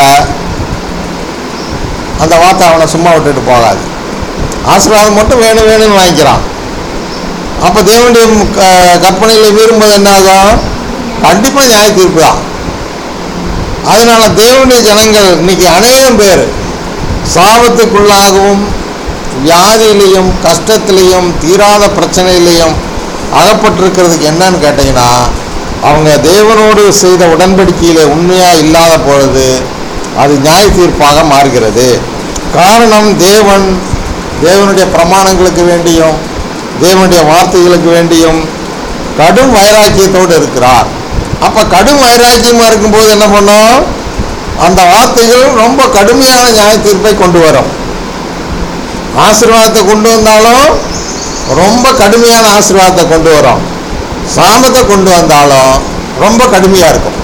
அந்த வார்த்தை அவனை சும்மா விட்டுட்டு போகாது ஆசீர்வாதம் மட்டும் வேணும் வேணும்னு வாங்கிக்கிறான் அப்போ தேவனுடைய க- கற்பனைகளை மீறும்போது என்ன ஆகும் கண்டிப்பாக நியாய தீர்ப்பு தான் அதனால தேவனுடைய ஜனங்கள் இன்னைக்கு அநேகம் பேர் சாபத்துக்குள்ளாகவும் வியாதியிலையும் கஷ்டத்திலையும் தீராத பிரச்சனையிலையும் அகப்பட்டிருக்கிறதுக்கு என்னன்னு கேட்டிங்கன்னா அவங்க தேவனோடு செய்த உடன்படிக்கையிலே உண்மையாக இல்லாத பொழுது அது நியாய தீர்ப்பாக மாறுகிறது காரணம் தேவன் தேவனுடைய பிரமாணங்களுக்கு வேண்டியும் தேவனுடைய வார்த்தைகளுக்கு வேண்டியும் கடும் வைராக்கியத்தோடு இருக்கிறார் அப்போ கடும் வைராக்கியமாக இருக்கும்போது என்ன பண்ணும் அந்த வார்த்தைகள் ரொம்ப கடுமையான நியாய தீர்ப்பை கொண்டு வரும் ஆசீர்வாதத்தை கொண்டு வந்தாலும் ரொம்ப கடுமையான ஆசீர்வாதத்தை கொண்டு வரும் சாபத்தை கொண்டு வந்தாலும் ரொம்ப கடுமையாக இருக்கும்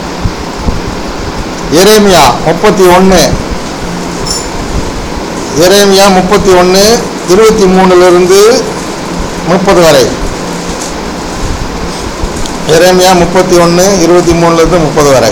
எரேமியா முப்பத்தி ஒன்று எரேமியா முப்பத்தி ஒன்று இருபத்தி மூணுலேருந்து முப்பது வரை எரேமியா முப்பத்தி ஒன்று இருபத்தி மூணுலேருந்து முப்பது வரை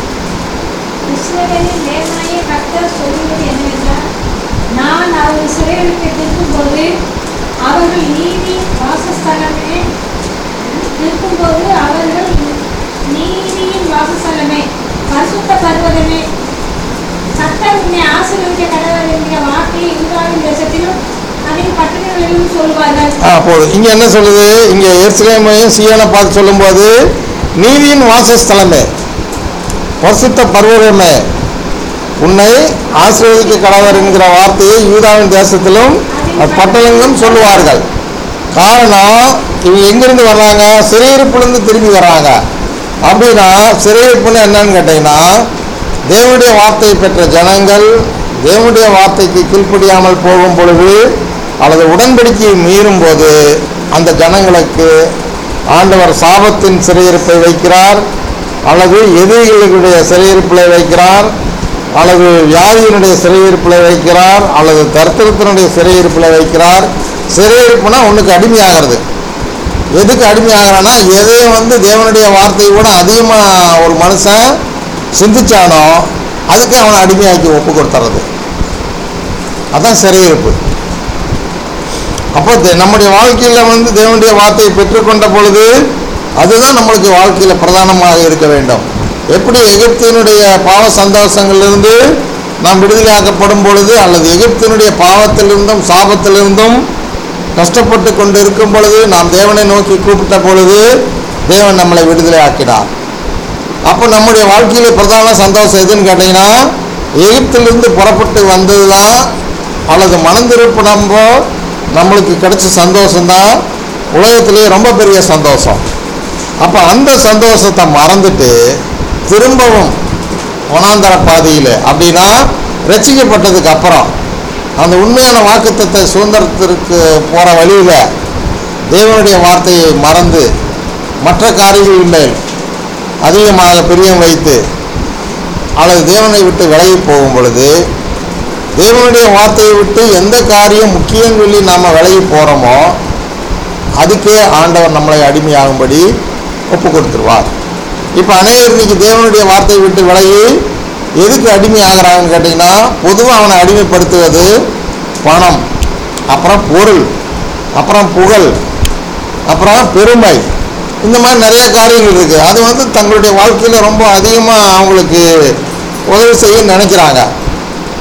இஸ்ரவேலின் தேவனாகிய கர்த்தர் சொல்லுவது என்னவென்றால், நான் அவர்கள் சிறையிருப்பை திருப்பும்போது அவர்கள் நீதி வாசஸ்தலமே திருப்பும்போது அவர்கள் நீதியின் வாசஸ்தலமே பரிசுத்த பர்வதமே கர்த்தர் உன்னை ஆசீர்வதிக்க கடவுள் என்கிற வார்த்தையை யூதாவின் தேசத்திலும் அதில் பட்டணங்களிலும் சொல்வார்கள் ஆ போதும் இங்கே என்ன சொல்லுது இங்கே எருசலேமையும் சீயோனை பார்த்து சொல்லும்போது நீதியின் வாசஸ்தலமே பரிசுத்த பர்வதமே உன்னை ஆசீர்வதிக்க கடவர் என்கிற வார்த்தையை யூதாவின் தேசத்திலும் பட்டணங்களும் சொல்லுவார்கள் காரணம் இவங்க எங்கிருந்து வர்றாங்க சிறையிருப்புலேருந்து திரும்பி வர்றாங்க அப்படின்னா சிறையிருப்புன்னு என்னன்னு கேட்டிங்கன்னா தேவனுடைய வார்த்தையை பெற்ற ஜனங்கள் தேவனுடைய வார்த்தைக்கு கீழ்ப்படியாமல் போகும் பொழுது அல்லது உடன்படிக்கையை மீறும் போது அந்த ஜனங்களுக்கு ஆண்டவர் சாபத்தின் சிறையிருப்பை வைக்கிறார் அல்லது எதிரிகளுடைய சிறையிருப்பில் வைக்கிறார் அல்லது வியாதியினுடைய சிறையிருப்பில் வைக்கிறார் அல்லது தரித்திரத்தினுடைய சிறையிருப்பில் வைக்கிறார் சிறையிருப்புனா ஒன்றுக்கு அடிமையாகிறது எதுக்கு அடிமையாகிறான்னா எதை வந்து தேவனுடைய வார்த்தையை விட அதிகமாக ஒரு மனுஷன் சிந்திச்சானோ அதுக்கு அவனை அடிமையாக்கி ஒப்பு கொடுத்துறது அதான் சிறையிருப்பு அப்போ தே- நம்முடைய வாழ்க்கையில் வந்து தேவனுடைய வார்த்தையை பெற்றுக்கொண்ட பொழுது அதுதான் நம்மளுக்கு வாழ்க்கையில் பிரதானமாக இருக்க வேண்டும் எப்படி எகிப்தினுடைய பாவ சந்தோஷங்களிலிருந்து நாம் விடுதலையாக்கப்படும் பொழுது அல்லது எகிப்தினுடைய பாவத்திலிருந்தும் சாபத்திலிருந்தும் கஷ்டப்பட்டு கொண்டு இருக்கும் பொழுது நாம் தேவனை நோக்கி கூப்பிட்ட பொழுது தேவன் நம்மளை விடுதலை ஆக்கினார் அப்போ நம்முடைய வாழ்க்கையில பிரதான சந்தோஷம் எதுன்னு கேட்டிங்கன்னா எகிப்திலிருந்து புறப்பட்டு வந்தது தான் அல்லது மனந்திருப்பினம்போ நம்மளுக்கு கிடைச்ச சந்தோஷம்தான் உலகத்திலேயே ரொம்ப பெரிய சந்தோஷம் அப்போ அந்த சந்தோஷத்தை மறந்துட்டு திரும்பவும் வனாந்தர பாதையில் அப்படின்னா ரட்சிக்கப்பட்டதுக்கு அப்புறம் அந்த உண்மையான வாக்குத்தத்தை சுதந்திரத்திற்கு போகிற வழியில் தேவனுடைய வார்த்தையை மறந்து மற்ற காரியங்களின் மேல் அதிகமாக பிரியம் வைத்து அல்லது தேவனை விட்டு விலகி போகும் பொழுது தேவனுடைய வார்த்தையை விட்டு எந்த காரியம் முக்கியம் சொல்லி நாம் விலகி போகிறோமோ அதுக்கே ஆண்டவர் நம்மளை அடிமையாகும்படி ஒப்பு கொடுத்துருவார் இப்போ அநேகர் இன்னைக்கு தேவனுடைய வார்த்தையை விட்டு விலகி எதுக்கு அடிமை ஆகிறாங்கன்னு கேட்டிங்கன்னா பொதுவாக அவனை அடிமைப்படுத்துவது பணம் அப்புறம் பொருள் அப்புறம் புகழ் அப்புறம் பெருமை இந்த மாதிரி நிறைய காரியங்கள் இருக்குது அது வந்து தங்களுடைய வாழ்க்கையில் ரொம்ப அதிகமாக அவங்களுக்கு உதவி செய்ய நினைக்கிறாங்க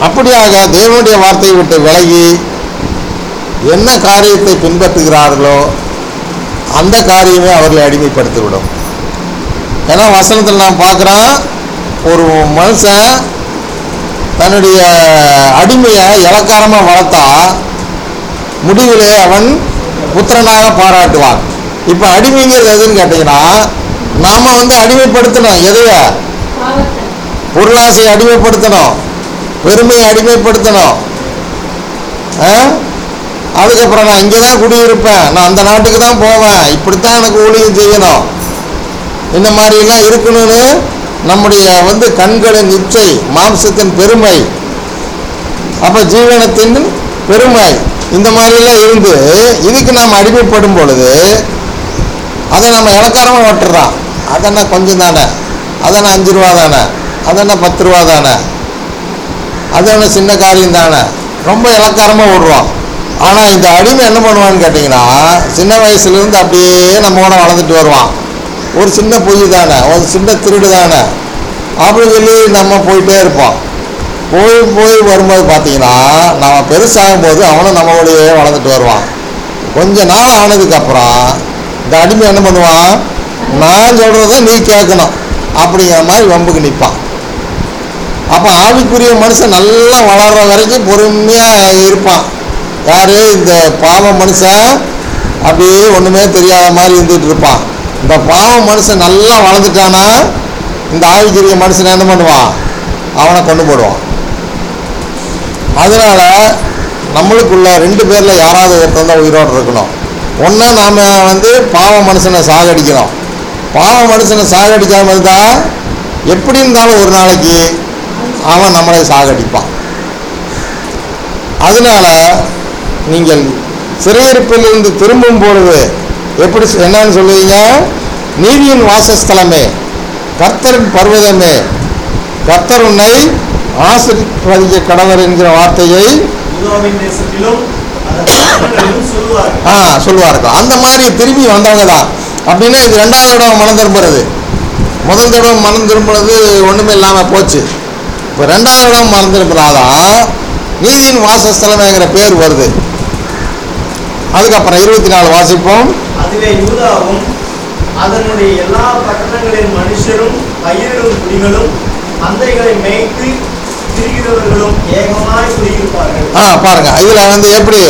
அப்படியாக தேவனுடைய வார்த்தையை விட்டு விலகி என்ன காரியத்தை பின்பற்றுகிறார்களோ அந்த காரியமே அவர்களை அடிமைப்படுத்திவிடும் ஏன்னா வசனத்தில் நான் பார்க்குறோன் ஒரு மனுஷன் தன்னுடைய அடிமையை இலக்காரமாக வளர்த்தா முடிவிலே அவன் புத்திரனாக பாராட்டுவான் இப்போ அடிமைங்கிறது எதுன்னு கேட்டிங்கன்னா நாம் வந்து அடிமைப்படுத்தணும் எதைய பாவத்தை பொருளாசையை அடிமைப்படுத்தணும் பெருமையை அடிமைப்படுத்தணும் ஆ? அதுக்கப்புறம் நான் இங்கே தான் குடியிருப்பேன் நான் அந்த நாட்டுக்கு தான் போவேன் இப்படித்தான் எனக்கு ஊழியம் செய்யணும் இந்த மாதிரிலாம் இருக்கணும்னு நம்முடைய வந்து கண்களின் இச்சை மாம்சத்தின் பெருமை அப்போ ஜீவனத்தின் பெருமை இந்த மாதிரிலாம் இருந்து இதுக்கு நாம் அடிமைப்படும் பொழுது அதை நம்ம இலக்காரமாக விட்டுறோம் அதென்ன கொஞ்சம் தானே அதென்ன அஞ்சு ரூபா தானே அதென்ன பத்து ரூபா தானே அது என்ன சின்ன காரியம் தானே ரொம்ப இலக்காரமாக விடுறோம் ஆனால் இந்த அடிமை என்ன பண்ணுவான்னு கேட்டிங்கன்னா சின்ன வயசுலேருந்து அப்படியே நம்மோட வளர்ந்துட்டு வருவான் ஒரு சின்ன பொய் தானே ஒரு சின்ன திருடு தானே அப்படி சொல்லி நம்ம போயிட்டே இருப்போம் போய் போய் வரும்போது பார்த்தீங்கன்னா நம்ம பெருசாகும் போது அவனும் நம்மளோடையே வளர்ந்துட்டு வருவான் கொஞ்ச நாள் ஆனதுக்கப்புறம் இந்த அடிமை என்ன பண்ணுவான் நான் சொல்கிறத நீ கேட்கணும் அப்படிங்கிற மாதிரி வம்புக்கு நிற்பான் அப்போ ஆவிக்குரிய மனுஷன் நல்லா வளர்ற வரைக்கும் பொறுமையாக இருப்பான் யார் இந்த பாவ மனுஷன் அப்படியே ஒன்றுமே தெரியாத மாதிரி இருந்துட்டு இருப்பான் இந்த பாவ மனுஷன் நல்லா வளர்ந்துட்டானா இந்த ஆவிக்குரிய மனுஷன் என்ன பண்ணுவான் அவனை கொண்டு போடுவான் அதனால நம்மளுக்குள்ள ரெண்டு பேரில் யாராவது ஒருத்தன் தான் உயிரோடு இருக்கணும் ஒன்றா நாம் வந்து பாவ மனுஷனை சாகடிக்கணும் பாவ மனுஷனை சாகடிக்காம இருந்தால் எப்படி இருந்தாலும் ஒரு நாளைக்கு அவன் நம்மளை சாகடிப்பான் அதனால நீங்கள் சிறையிருப்பிலிருந்து திரும்பும் பொழுது எப்படி சொ- என்னன்னு சொல்லுவீங்க நீதியின் வாசஸ்தலமே கர்த்தரின் பர்வதமே கர்த்தர் உன்னை ஆசிர்வதிக்க கடவர் என்கிற வார்த்தையை யூதாவின் தேசத்திலும் அதன் பட்டணங்களிலும் சொல்லுவார்கள் ஆ சொல்லுவார்கள் அந்த மாதிரி திரும்பி வந்தவங்க தான் அப்படின்னா இது ரெண்டாவது தடவை மனம் திரும்புறது முதல் தடவை மனம் திரும்புறது ஒன்றுமே இல்லாமல் போச்சு இப்போ ரெண்டாவது தடவை மனம் திரும்பினாதான் நீதியின் வாசஸ்தலமேங்கிற பேர் வருது அதுக்கப்புறம் இருபத்தி நாலு வாசிப்போம் அதிலே யூதாவும் அதனுடைய எல்லா பட்டணங்களின் மனுஷரும் பயிரிடும் குடிகளும் மந்தைகளை மேய்த்து திரிகிறவர்களும் ஏகமாய் குடியிருப்பார்கள் ஆ பாருங்க இதில் வந்து எப்படி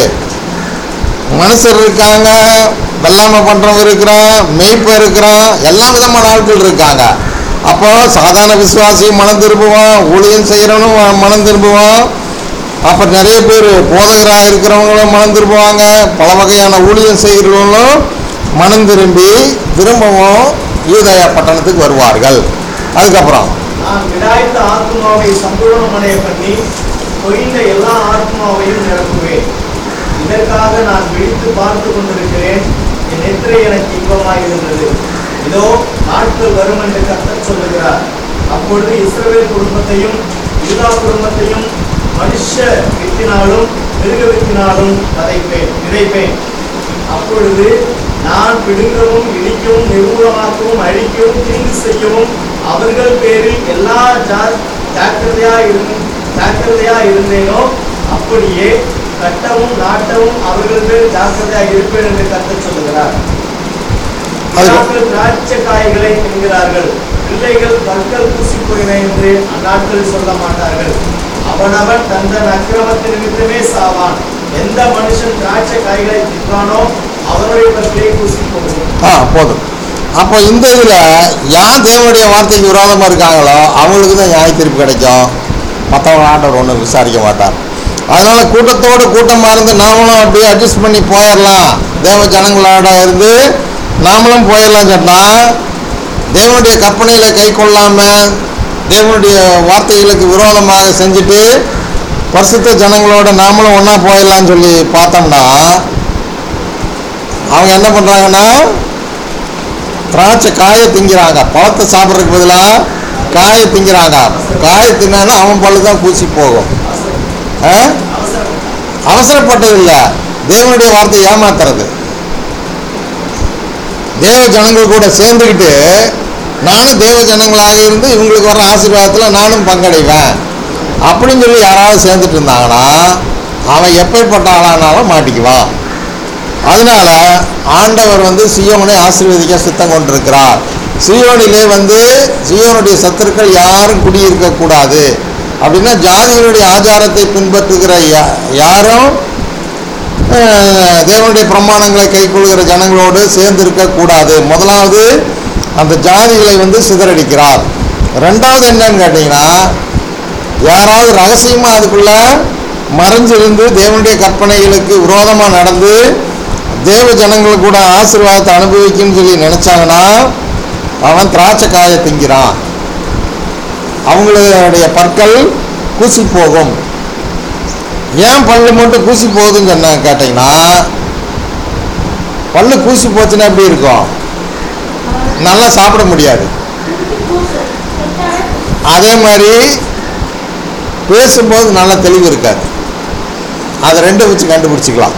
மனுஷர் இருக்காங்க வெள்ளாமை பண்ணுறவங்க இருக்கிறான் மேய்ப்பர் இருக்கிறான் எல்லா விதமான ஆட்கள் இருக்காங்க அப்போ சாதாரண விசுவாசி மனம் திரும்புவான் ஊழியம் செய்கிறவனும் ம- மனம் திரும்புவான் அப்போ நிறைய பேர் போதகராக இருக்கிறவங்களும் மனம் திரும்புவாங்க பல வகையான ஊழியம் செய்கிறவங்களும் மனம் திரும்பி திரும்பவும் யூதயா பட்டணத்துக்கு வருவார்கள் அதுக்கப்புறம் நான் விடாய்த்த ஆத்மாவை சம்பூர்ணமடைய பண்ணி தொய்ந்த எல்லா ஆத்மாவையும் நிரப்புவேன் இதற்காக நான் விழித்து பார்த்து கொண்டிருக்கிறேன் என் நித்திரை எனக்கு இன்பமாய் இருந்தது இதோ நாட்கள் வரும் என்று கர்த்தர் சொல்லுகிறார் அப்பொழுது இஸ்ரவேல் குடும்பத்தையும் யூதா குடும்பத்தையும் மனுஷ வித்தினாலும் மிருக வித்தினாலும் வதைப்பேன் விதைப்பேன் அப்பொழுது நான் பிடுங்கவும் இடிக்கவும் நிர்மூலமாக்கவும் அழிக்கவும் தீங்கு செய்யவும் அவர்கள் பேரில் எல்லா ஜா- ஜாக்கிரதையா இருந்து ஜாக்கிரதையா இருந்தேனோ அப்படியே கட்டவும் நாட்டவும் அவர்கள் பேர் ஜாக்கிரதையா இருப்பேன் என்று கர்த்தர் சொல்லுகிறார் அது- பிதாக்கள் திராட்சை காய்களை என்கிறார்கள் பிள்ளைகள் பற்கள் பூசி போயின என்று அந்நாட்களில் சொல்ல மாட்டார்கள் அவனவன் தந்த அக்கிரமத்தின் நிமித்தமே சாவான் எந்த மனுஷன் திராட்சை காய்களை தின்றானோ அவனுடைய பற்களே பூசி போகும் ஆ போதும் அப்போ இந்த இதில் யார் தேவனுடைய வார்த்தைக்கு விரோதமாக இருக்காங்களோ அவங்களுக்கு தான் நியாய தீர்ப்பு கிடைக்கும் மற்றவங்க ஆண்டவர் ஒன்றும் விசாரிக்க மாட்டார் அதனால் கூட்டத்தோடு கூட்டமாக இருந்து நாமளும் அப்படியே அட்ஜஸ்ட் பண்ணி போயிடலாம் தேவ ஜனங்களோட இருந்து நாமளும் போயிடலாம் சொன்னால் தேவனுடைய கற்பனையில் கை கொள்ளாமல் தேவனுடைய வார்த்தைகளுக்கு விரோதமாக செஞ்சுட்டு பரிசுத்த ஜனங்களோட நாமளும் ஒன்றா போயிடலாம்னு சொல்லி பார்த்தோம்னா அவங்க என்ன பண்ணுறாங்கன்னா திராட்சை காயை திங்கிறாங்க பழத்தை சாப்பிட்றதுக்கு பதிலாக காயை திங்கிறாங்க காயை தின்னாலும் அவன் பல்லு தான் பூசி போகும் ஆ? அவசரம் அவசரப்பட்டது இல்லை தேவனுடைய வார்த்தை ஏமாத்துறது தேவ ஜனங்கள் கூட சேர்ந்துக்கிட்டு நானும் தேவ ஜனங்களாக இருந்து இவங்களுக்கு வர ஆசீர்வாதத்தில் நானும் பங்கடைவேன் அப்படின்னு சொல்லி யாராவது சேர்ந்துட்டு இருந்தாங்கன்னா அவன் எப்பேற்பட்ட ஆளானாலும் மாட்டிக்குவான் அதனால ஆண்டவர் வந்து சியோனை ஆசீர்வதிக்க சித்தம் கொண்டிருக்கிறார் சியோனிலே வந்து சியோனுடைய சத்துருக்கள் யாரும் குடியிருக்க கூடாது அப்படின்னா ஜாதிகளுடைய ஆச்சாரத்தை பின்பற்றுகிற யா- யாரும் அஹ், தேவனுடைய பிரமாணங்களை கைக்கொள்கிற ஜனங்களோடு சேர்ந்து இருக்கக்கூடாது முதலாவது அந்த ஜாதிகளை வந்து சிதறடிக்கிறார் ரெண்டாவது என்னன்னு கேட்டிங்கன்னா யாராவது ரகசியமாக அதுக்குள்ள மறைஞ்சிருந்து தேவனுடைய கற்பனைகளுக்கு விரோதமாக நடந்து தேவ ஜனங்கள் கூட ஆசீர்வாதத்தை அனுபவிக்கும்னு சொல்லி நினச்சாங்கன்னா அவன் திராட்சை காய திங்கிறான் அவங்களுடைய பற்கள் கூசி போகும் ஏன் பல்லு மட்டும் கூசி போகுதுன்னு சொன்ன கேட்டிங்கன்னா பல்லு கூசி போச்சுன்னா எப்படி இருக்கும் நல்லா சாப்பிட முடியாது திருப்பி கூசு செத்தாலே அதே மாதிரி பேசும்போது நல்ல தெளிவு இருக்காது அதை ரெண்டும் வச்சு கண்டுபிடிச்சிக்கலாம்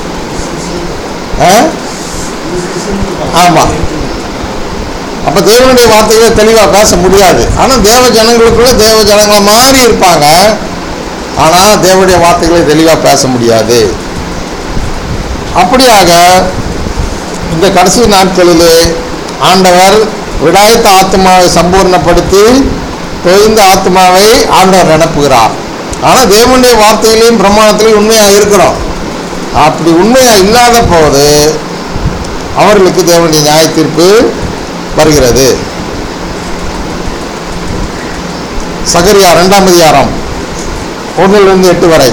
ஆமாம் அப்போ தேவனுடைய வார்த்தைகளை தெளிவாக பேச முடியாது ஆனால் தேவ ஜனங்களுக்குள்ள தேவ ஜனங்களை மாதிரி இருப்பாங்க ஆனால் தேவனுடைய வார்த்தைகளை தெளிவாக பேச முடியாது அப்படியாக இந்த கடைசி நாட்களிலே ஆண்டவர் விடாயத்த ஆத்மாவை சம்பூர்ணப்படுத்தி தொய்ந்த ஆத்மாவை ஆண்டவர் நினப்புகிறார் ஆனால் தேவனுடைய வார்த்தையிலையும் பிரமாணத்திலையும் உண்மையாக இருக்கிறோம் அப்படி உண்மையாக இல்லாத போது அவர்களுக்கு தேவனுடைய நியாய தீர்ப்பு வருகிறது சகரியா ரெண்டாம் அதிகாரம் ஒன்றிலிருந்து எட்டு வரை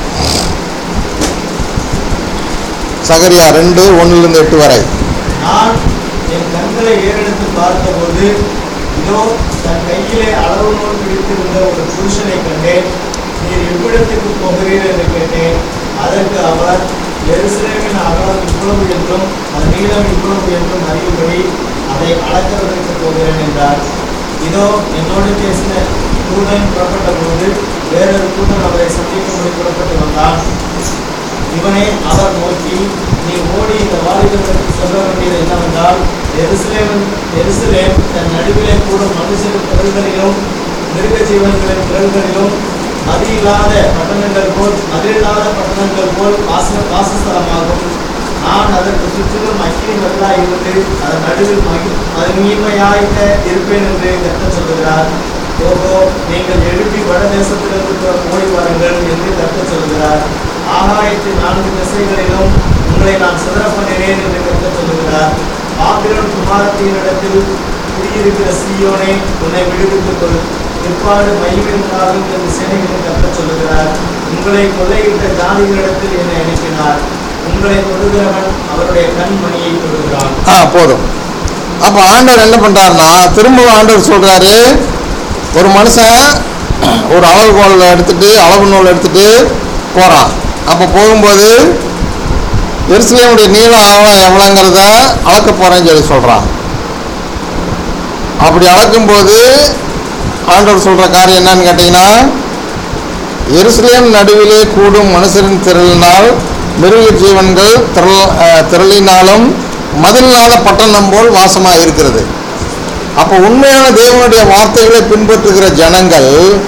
சகரியா ரெண்டு ஒன்றிலிருந்து எட்டு வரை நான் என் கண்களை ஏறெடுத்து பார்த்தபோது இதோ தன் கையிலே அளவு நூல் பிடித்திருந்த ஒரு புருஷனை கண்டேன் நீர் எவ்விடத்துக்கு போகிறீர் என்று கேட்டேன் அதற்கு அவர் எருசலேமின் அகலம் இவ்வளவு என்றும் அதன் நீளம் இவ்வளவு என்றும் அறியும்படி அதை அளக்கிறதற்கு போகிறேன் என்றார் இதோ என்னோடு பேசின தூதன் புறப்பட்ட போது வேறொரு தூதன் அவரை சந்திக்கும்படி புறப்பட்டு வந்தான் இவனை அவர் நோக்கி நீ ஓடி இந்த வாலிபர்களுக்கு சொல்ல வேண்டியது என்னவென்றால் எருசலேம் எருசலேம் தன் நடுவிலே கூடும் மனுஷர் பிறல்களிலும் மிருக ஜீவன்களின் பிறல்களிலும் மதியில்லாத பட்டணங்கள் போல் மதியில்லாத பட்டணங்கள் போல் வாச வாசஸ்தலமாகும் நான் அதற்கு சுற்றிலும் அக்கினி மதிலாய் இருந்து அதன் நடுவில் மகி மகிமையாய்க்க இருப்பேன் என்று கத்த சொல்லுகிறார் ஓஹோ நீங்கள் எழுப்பி வடதேசத்திலிருந்து புற- ஓடி வாருங்கள் என்று கத்த சொல்லுகிறார் ஆகாயத்தின் நான்கு திசைகளிலும் உங்களை நான் சிதற பண்ணினேன் என்று கத்த சொல்லுகிறார் பாபிலோன் குமாரத்தினிடத்தில் குடியிருக்கிற சீயோனே உன்னை விடுவித்துக் கொள் பிற்பாடு மகிமை உண்டாகும் என்று சேனைகளின் கத்த சொல்லுகிறார் உங்களை கொள்ளையிட்ட ஜாதிகளிடத்தில் என்னை அனுப்பினார் உங்களை தொடுகிறவன் அவருடைய கண்மணியை தொடுகிறான் ஆ போதும் அப்போ ஆண்டவர் என்ன பண்ணுறாருன்னா திரும்ப ஆண்டவர் சொல்கிறாரு ஒரு மனுஷன் ஒரு அளவுகோல் எடுத்துட்டு அளவு நூல் எடுத்துட்டு போகிறான் அப்போ போகும்போது எருசலேமுடைய நீளம் அகலம் எவ்வளோங்கிறத அளக்க போகிறேன்னு சொல்லி சொல்கிறான் அப்படி அளக்கும்போது ஆண்டவர் சொல்கிற காரியம் என்னன்னு கேட்டிங்கன்னா எருசலேம் நடுவிலே கூடும் மனுஷரின் திரளினால் மிருக ஜீவன்கள் திரள் அஹ், திரளினாலும் மதிலில்லாத பட்டணம் போல் வாசமாக இருக்கிறது அப்போ உண்மையான தேவனுடைய வார்த்தைகளை பின்பற்றுகிற ஜனங்கள்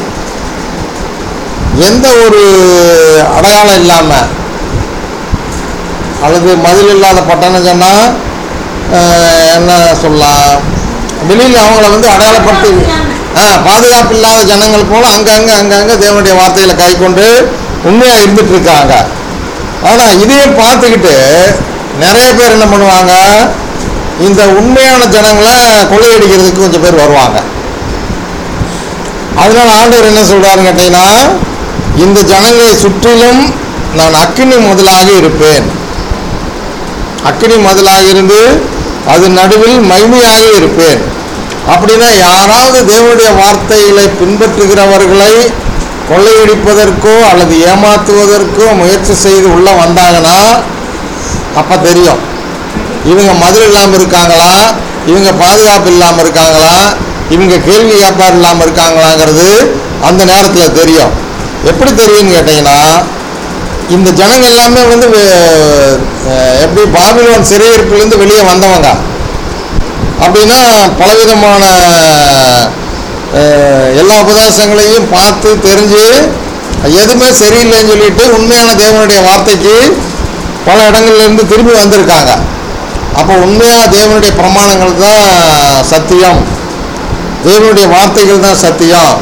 எந்த ஒரு அடையாளம் இல்லாமல் அல்லது மதில் இல்லாத பட்டணம் சொன்னால் என்ன சொல்லலாம் வெளியில் அவங்கள வந்து அடையாளப்படுத்தி ஆ பாதுகாப்பு இல்லாத ஜனங்கள் போல அங்கங்கே அங்கங்கே தேவனுடைய வார்த்தைகளை கை கொண்டு உண்மையாக இருந்துட்டு இருக்காங்க ஆனால் இதையும் பார்த்துக்கிட்டு நிறைய பேர் என்ன பண்ணுவாங்க இந்த உண்மையான ஜனங்களை கொள்ளையடிக்கிறதுக்கு கொஞ்சம் பேர் வருவாங்க அதனால ஆண்டவர் என்ன சொல்றாருன்னு கேட்டீங்கன்னா இந்த ஜனங்களை சுற்றிலும் நான் அக்கினி முதலாக இருப்பேன் அக்கினி மதிலாக இருந்து அது நடுவில் மகிமையாக இருப்பேன் அப்படின்னா யாராவது தேவனுடைய வார்த்தைகளை பின்பற்றுகிறவர்களை கொள்ளையடிப்பதற்கோ அல்லது ஏமாற்றுவதற்கோ முயற்சி செய்து உள்ளே வந்தாங்கன்னா அப்போ தெரியும் இவங்க மதில் இல்லாமல் இருக்காங்களா இவங்க பாதுகாப்பு இல்லாமல் இருக்காங்களா இவங்க கேள்வி கேட்பார் இல்லாமல் இருக்காங்களாங்கிறது அந்த நேரத்தில் தெரியும் எப்படி தெரியும்னு கேட்டிங்கன்னா இந்த ஜனங்க எல்லாமே வந்து வே- அஹ் எப்படி பாபிலோன் சிறையிருப்பிலிருந்து வெளியே வந்தவங்க அப்படின்னா பலவிதமான அஹ், எல்லா உபதேசங்களையும் பார்த்து தெரிஞ்சு எதுவுமே சரியில்லைன்னு சொல்லிட்டு உண்மையான தேவனுடைய வார்த்தைக்கு பல இடங்கள்ல இருந்து திரும்பி வந்திருக்காங்க அப்போ உண்மையாக தேவனுடைய பிரமாணங்கள் தான் சத்தியம் தேவனுடைய வார்த்தைகள் தான் சத்தியம்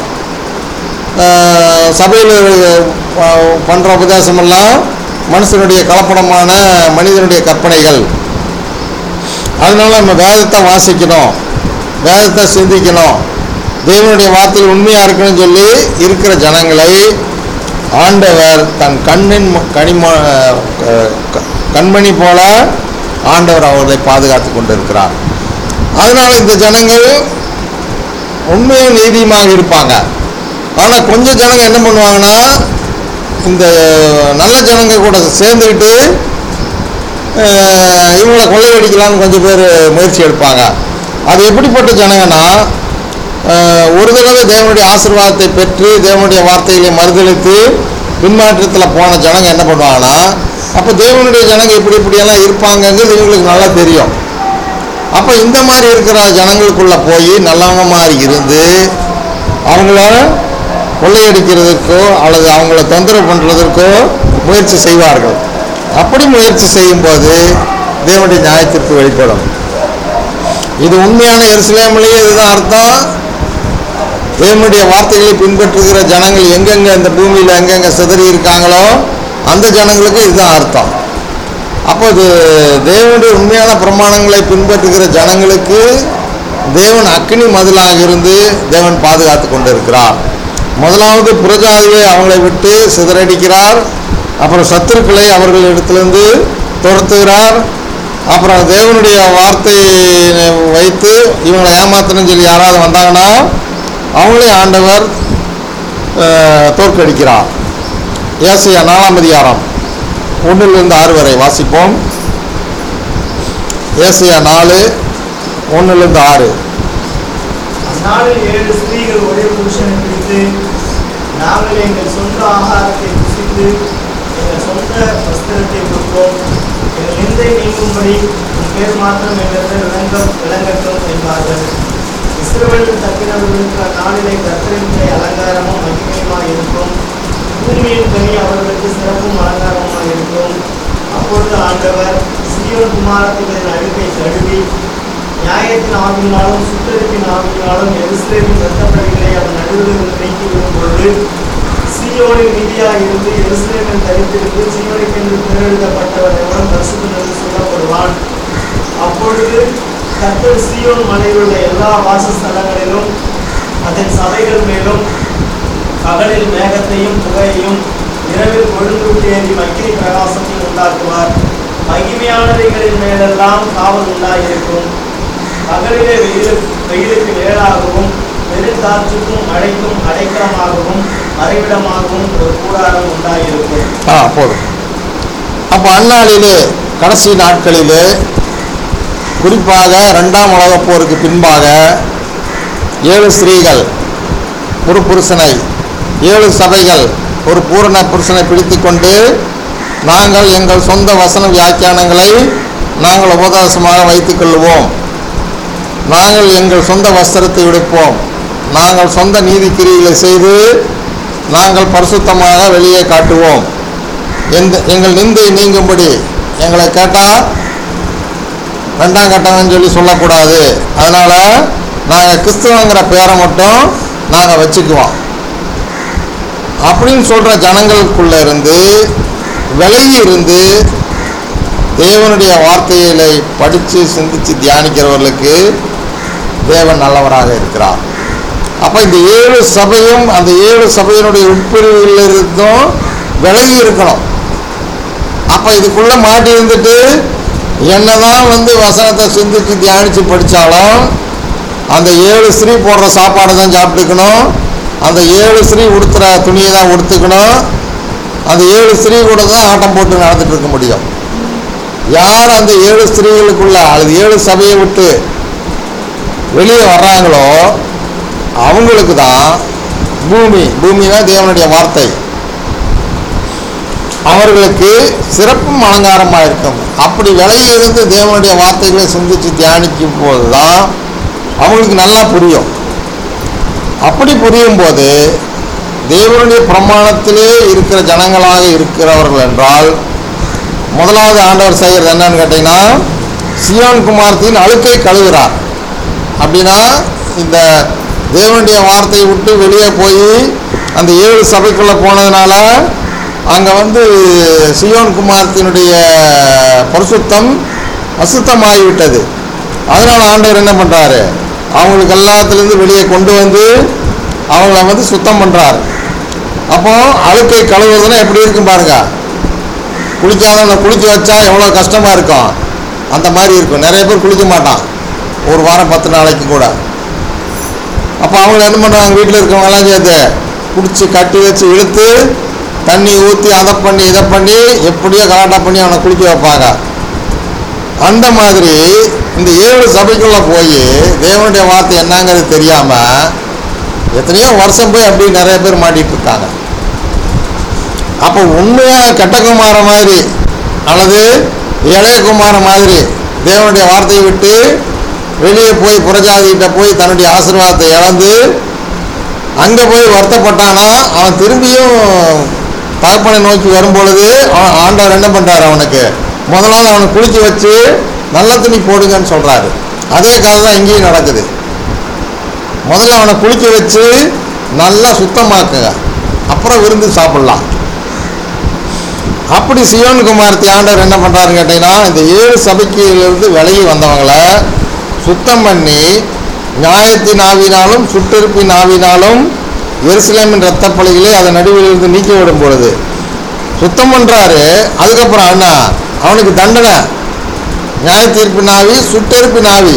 சபையில் பண்ணுற உபதேசமெல்லாம் மனுஷனுடைய கலப்படமான மனிதனுடைய கற்பனைகள் அதனால நம்ம வேதத்தை வாசிக்கணும் வேதத்தை சிந்திக்கணும் தேவனுடைய வார்த்தையில் உண்மையாக இருக்கணும்னு சொல்லி இருக்கிற ஜனங்களை ஆண்டவர் தன் கண்ணின் ம- கனிம அஹ், க- கண்மணி போல ஆண்டவர் அவர்களை பாதுகாத்து கொண்டிருக்கிறார் அதனால் இந்த ஜனங்கள் உண்மையும் நீதியுமாக இருப்பாங்க ஆனால் கொஞ்சம் ஜனங்க என்ன பண்ணுவாங்கன்னா இந்த நல்ல ஜனங்க கூட சேர்ந்துக்கிட்டு அஹ், இவங்களை கொள்ளையடிக்கலாம்னு கொஞ்சம் பேர் முயற்சி எடுப்பாங்க அது எப்படிப்பட்ட ஜனங்கன்னா அஹ், ஒரு தடவை தேவனுடைய ஆசீர்வாதத்தை பெற்று தேவனுடைய வார்த்தைகளை மறுதளித்து பின்மாற்றத்தில் போன ஜனங்க என்ன பண்ணுவாங்கன்னா அப்போ தேவனுடைய ஜனங்க இப்படி இப்படியெல்லாம் இருப்பாங்கங்கிறது இவங்களுக்கு நல்லா தெரியும் அப்போ இந்த மாதிரி இருக்கிற ஜனங்களுக்குள்ளே போய் நல்லவங்க மாதிரி இருந்து அவங்கள கொள்ளையடிக்கிறதுக்கோ அல்லது அவங்கள தொந்தரவு பண்ணுறதற்கோ முயற்சி செய்வார்கள் அப்படி முயற்சி செய்யும்போது தேவனுடைய நியாயத்திற்கு வெளிப்படும் இது உண்மையான எருசலேமிலேயே இதுதான் அர்த்தம் தேவனுடைய வார்த்தைகளை பின்பற்றுகிற ஜனங்கள் எங்கெங்க இந்த பூமியில் எங்கெங்க சிதறி இருக்காங்களோ அந்த ஜனங்களுக்கு இதுதான் அர்த்தம் அப்போ இது தேவனுடைய உண்மையான பிரமாணங்களை பின்பற்றுகிற ஜனங்களுக்கு தேவன் அக்னி மதிலாக இருந்து தேவன் பாதுகாத்து கொண்டிருக்கிறார் முதலாவது புறஜாதியை அவங்களை விட்டு சிதறடிக்கிறார் அப்புறம் சத்துருக்களை அவர்களிடத்திலிருந்து துரத்துகிறார் அப்புறம் தேவனுடைய வார்த்தையை வைத்து இவங்களை ஏமாத்தணும்னு சொல்லி யாராவது வந்தாங்கன்னா அவங்களே ஆண்டவர் அஹ், தோற்கடிக்கிறார் ஏசியா நாலாம் அதிகாரம் ஒன்றிலிருந்து ஆறு வரை வாசிப்போம் ஏசியா நாலு ஒன்றிலிருந்து ஆறு அந்நாளில் ஏழு ஸ்திரீகள் ஒரே புருஷனை பிடித்து நாங்கள் எங்கள் சொந்த ஆகாரத்தை புசித்து எங்கள் சொந்த வஸ்திரத்தை கொடுப்போம் எங்கள் நிந்தை நீங்கும்படி உன் பேர் மாத்திரம் எங்களிடம் விளங்க விளங்கட்டும் என்பார்கள் இஸ்ரவேலில் தப்பினவர்களுக்கு அந்நாளிலே கர்த்தரின் அலங்காரமும் மகிமையுமாய் இருக்கும் பூமியின் கனி அவர்களுக்கு சிறப்பும் அலங்காரமுமாய் இருக்கும் அப்பொழுது ஆண்டவர் சியோன் குமாரத்தின் அழுக்கை தழுவி நியாயத்தின் ஆவியினாலும் சுத்தரிப்பின் ஆவியினாலும் எருசலேமின் இரத்தப்படிகளை அவன் நடுவில் நீக்கிவிடும் பொழுது சீயோனின் நிதியாக இருந்து எருசலேமின் தரித்திருந்து சீயோனுக்கென்று தேர்ந்தெடுக்கப்பட்டவன் எவனும் பரிசுத்தம் என்று சொல்லப்படுவான் அப்பொழுது கர்த்தர் சீயோன் மலையில் உள்ள எல்லா வாசஸ்தலங்களிலும் அதன் சபைகள் மேலும் பகலில் மேகத்தையும் புகையையும் இரவில் கொழுந்து ஏறி அக்கினி பிரகாசத்தையும் உண்டாக்குவார் மகிமையானவைகளின் மேலெல்லாம் காவல் உண்டாயிருக்கும் பகலிலே வெயில் வெயிலுக்கு நிழலாகவும் பெருங்காற்றுக்கும் மழைக்கும் அடைக்கலமாகவும் மறைவிடமாகவும் ஒரு கூடாரம் உண்டாயிருக்கும் ஆ போதும் அப்போ அந்நாளிலே கடைசி நாட்களிலே குறிப்பாக ரெண்டாம் உலகப் போருக்கு பின்பாக ஏழு ஸ்திரீகள் ஒரு புருஷனை ஏழு சபைகள் ஒரு பூரண புருஷனை பிடித்து கொண்டு நாங்கள் எங்கள் சொந்த வசன வியாக்கியானங்களை நாங்கள் உபதேசமாக வைத்துக் கொள்வோம் நாங்கள் எங்கள் சொந்த வஸ்திரத்தை விடுப்போம் நாங்கள் சொந்த நீதிக்கிரிகளை செய்து நாங்கள் பரிசுத்தமாக வெளியே காட்டுவோம் எந்த எங்கள் நிந்தை நீங்கும்படி எங்களை கேட்டால் ரெண்டாம் கட்டணம்னு சொல்லி சொல்லக்கூடாது அதனால் நாங்கள் கிறிஸ்துவங்கிற பேரை மட்டும் நாங்கள் வச்சுக்குவோம் அப்படின்னு சொல்கிற ஜனங்களுக்குள்ள இருந்து விலகி இருந்து தேவனுடைய வார்த்தைகளை படித்து சிந்தித்து தியானிக்கிறவர்களுக்கு தேவன் நல்லவராக இருக்கிறார் அப்போ இந்த ஏழு சபையும் அந்த ஏழு சபையினுடைய உட்பிரிவுகளில் இருந்தும் விலகி இருக்கணும் அப்போ இதுக்குள்ளே மாட்டி இருந்துட்டு என்னதான் வந்து வசனத்தை சிந்திச்சு தியானித்து படித்தாலும் அந்த ஏழு ஸ்ரீ போடுற சாப்பாடு தான் சாப்பிட்டுக்கணும் அந்த ஏழு ஸ்ரீ உடுத்துற துணியை தான் உடுத்துக்கணும் அந்த ஏழு ஸ்ரீ கூட தான் ஆட்டம் போட்டு நடந்துட்டு இருக்க முடியும் யார் அந்த ஏழு ஸ்திரீகளுக்குள்ள அல்லது ஏழு சபையை விட்டு வெளியே வர்றாங்களோ அவங்களுக்கு தான் பூமி பூமி தான் தேவனுடைய வார்த்தை அவர்களுக்கு சிறப்பும் அலங்காரமாக இருக்கும் அப்படி விலகி இருந்து தேவனுடைய வார்த்தைகளை சிந்தித்து தியானிக்கும் போது தான் அவங்களுக்கு நல்லா புரியும் அப்படி புரியும் போது தேவனுடைய பிரமாணத்திலே இருக்கிற ஜனங்களாக இருக்கிறவர்கள் என்றால் முதலாவது ஆண்டவர் செய்கிறது என்னன்னு கேட்டிங்கன்னா சியோன் குமாரத்தின் அழுக்கை கழுவுறார் அப்படின்னா இந்த தேவனுடைய வார்த்தையை விட்டு வெளியே போய் அந்த ஏழு சபைக்குள்ளே போனதுனால அங்கே வந்து சியோன் குமாரத்தினுடைய பரிசுத்தம் அசுத்தமாகிவிட்டது அதனால் ஆண்டவர் என்ன பண்ணுறாரு அவங்களுக்கு எல்லாத்துலேருந்து வெளியே கொண்டு வந்து அவங்கள வந்து சுத்தம் பண்ணுறாரு அப்போ அழுக்கை கழுவுறதுன்னா எப்படி இருக்கும் பாருங்க குளிக்காதவனை குளிக்க வச்சா எவ்வளோ கஷ்டமாக இருக்கும் அந்த மாதிரி இருக்கும் நிறைய பேர் குளிக்க மாட்டான் ஒரு வாரம் பத்து நாளைக்கு கூட அப்போ அவங்க என்ன பண்ணுவாங்க வீட்டில் இருக்கவங்கலாம் சேர்த்து பிடிச்சி கட்டி வச்சு இழுத்து தண்ணி ஊற்றி அதை பண்ணி இதை பண்ணி எப்படியோ கலாட்டா பண்ணி அவனை குளிக்க வைப்பாங்க அந்த மாதிரி இந்த ஏழு சபைக்குள்ளே போய் தேவனுடைய வார்த்தை என்னங்கிறது தெரியாமல் எத்தனையோ வருஷம் போய் அப்படி நிறைய பேர் மாட்டிட்டு இருக்காங்க அப்போ உண்மையாக கெட்டகுமார மாதிரி அல்லது இளையகுமார மாதிரி தேவனுடைய வார்த்தையை விட்டு வெளியே போய் புறஜாதிகிட்ட போய் தன்னுடைய ஆசீர்வாதத்தை இழந்து அங்கே போய் வருத்தப்பட்டானா அவன் திரும்பியும் தகப்பனை நோக்கி வரும் பொழுது அவன் ஆண்டவர் என்ன பண்ணுறாரு அவனுக்கு முதலாவது அவனை குளிக்க வச்சு நல்ல துணி போடுங்கன்னு சொல்கிறாரு அதே கதை தான் இங்கேயும் நடக்குது முதல்ல அவனை குளிக்க வச்சு நல்லா சுத்தமாக்குங்க அப்புறம் விருந்து சாப்பிடலாம் அப்படி சியோன் குமாரத்தி ஆண்டவர் என்ன பண்ணுறாருன்னு கேட்டிங்கன்னா இந்த ஏழு சபைக்கிலிருந்து விலகி வந்தவங்களை சுத்தம் பண்ணி நியாயத்தின் ஆவினாலும் சுட்டிருப்பின் ஆவினாலும் எருசலேமின் இரத்தப்பலிகளை அதன் நடுவிலிருந்து நீக்கி விடும் பொழுது சுத்தம் பண்ணுறாரு அதுக்கப்புறம் அண்ணா அவனுக்கு தண்டனை நியாய தீர்ப்பின் ஆவி சுட்டெருப்பின் ஆவி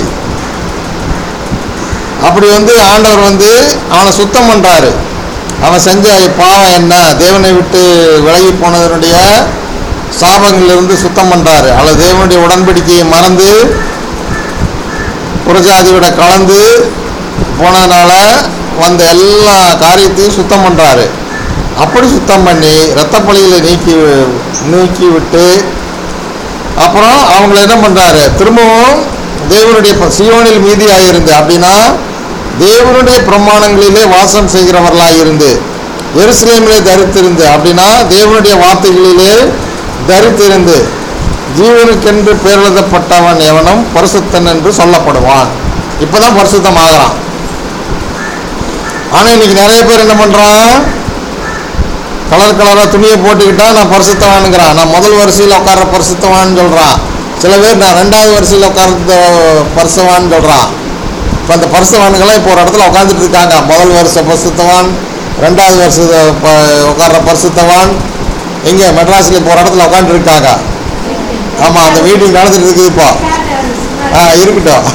அப்படி வந்து ஆண்டவர் வந்து அவனை சுத்தம் பண்ணுறாரு அவன் செஞ்ச பாவம் என்ன தேவனை விட்டு விலகி போனதனுடைய சாபங்களிலிருந்து சுத்தம் பண்ணுறாரு அல்லது தேவனுடைய உடன்படிக்கையை மறந்து புறஜாதியோட கலந்து போனதுனால வந்த எல்லா காரியத்தையும் சுத்தம் பண்ணுறாரு அப்படி சுத்தம் பண்ணி இரத்தப்பலிகளை நீக்கி நீக்கி விட்டு அப்புறம் அவங்கள என்ன பண்ணுறாரு திரும்பவும் தேவனுடைய ப- சியோனில் மீதியாக இருந்து அப்படின்னா தேவனுடைய பிரமாணங்களிலே வாசம் செய்கிறவர்களாக இருந்து எருசலேமிலே தரித்திருந்து அப்படின்னா தேவனுடைய வார்த்தைகளிலே தரித்திருந்து ஜீவனுக்கென்று பேரெழுதப்பட்டவன் எவனும் பரிசுத்தன் என்று சொல்லப்படுவான் இப்போதான் பரிசுத்தம் ஆகிறான் ஆனால் இன்னைக்கு நிறைய பேர் என்ன பண்ணுறான் கலர் கலராக துணியை போட்டுக்கிட்டா நான் பரிசுத்தவானுங்கிறான் நான் முதல் வரிசையில் உட்கார்ற பரிசுத்தவான்னு சொல்கிறான் சில பேர் நான் ரெண்டாவது வரிசையில் உட்கார்ந்த பரிசுவான்னு சொல்கிறான் இப்போ அந்த பரிசுவானுங்களாம் இப்போ ஒரு இடத்துல உட்காந்துட்டு இருக்காங்க முதல் வருஷ பரிசுத்தவான் ரெண்டாவது வருஷ ப- உட்கார்ற பரிசுத்தவான் எங்கே மெட்ராஸில் இப்போ ஒரு இடத்துல உட்காந்துருக்காங்க ஆமாம் அந்த மீட்டிங் நடந்துட்டு இருக்குது இப்போ ஆ இருக்கட்டும்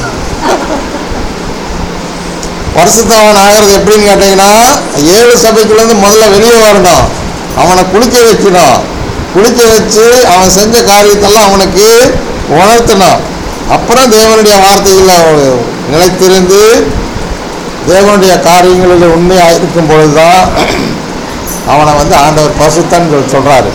பரிசுத்தவன் ஆகிறது எப்படின்னு கேட்டிங்கன்னா ஏழு சபைக்குள்ளேருந்து முதல்ல வெளியே வரணும் அவனை குளிக்க வைக்கணும் குளிக்க வச்சு அவன் செஞ்ச காரியத்தெல்லாம் அவனுக்கு உணர்த்தணும் அப்புறம் தேவனுடைய வார்த்தைகளில் நிலைத்திருந்து தேவனுடைய காரியங்களில் உண்மையாக இருக்கும் பொழுது தான் அவனை வந்து ஆண்டவர் பசுத்தன் சொல்கிறாரு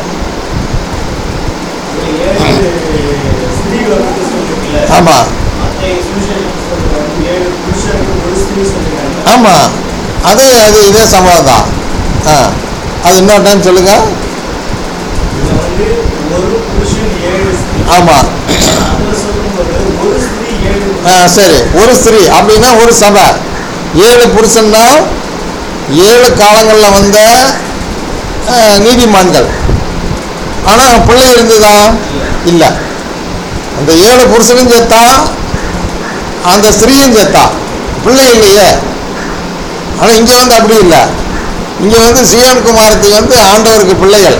ஒரு ஏழு ஸ்திரீகளை பத்தி சொல்லிருக்கீங்களே. ஆமாம் மத்தேயு சுவிசேஷம் சொல்றாரு, ஏழு புருஷனுக்கு ஒரு ஸ்திரீ சொல்லிருக்காங்க. ஆமாம் அதே அது இதே சம்பவம் தான் ஆ அது இன்னொரு டைம் சொல்லுங்கள் இதுல வந்து ஒரு புருஷன் ஏழு ஸ்திரீ. ஆமாம் அதுல சொல்லும்போது ஒரு ஸ்திரீ ஏழு ஆ சரி ஒரு ஸ்திரீ அப்படின்னா ஒரு சபை ஏழு புருஷன்னா ஏழு காலங்களில் வந்த ஆ, நீதிமான்கள் ஆனால் பிள்ளை இருந்ததா இல்லை அந்த ஏழு புருஷனும் செத்தான் அந்த ஸ்திரீயும் செத்தா பிள்ளை இல்லையே ஆனால் இங்கே வந்து அப்படி இல்லை இங்கே வந்து சியோன் குமாரத்தி வந்து ஆண்டவருக்கு பிள்ளைகள்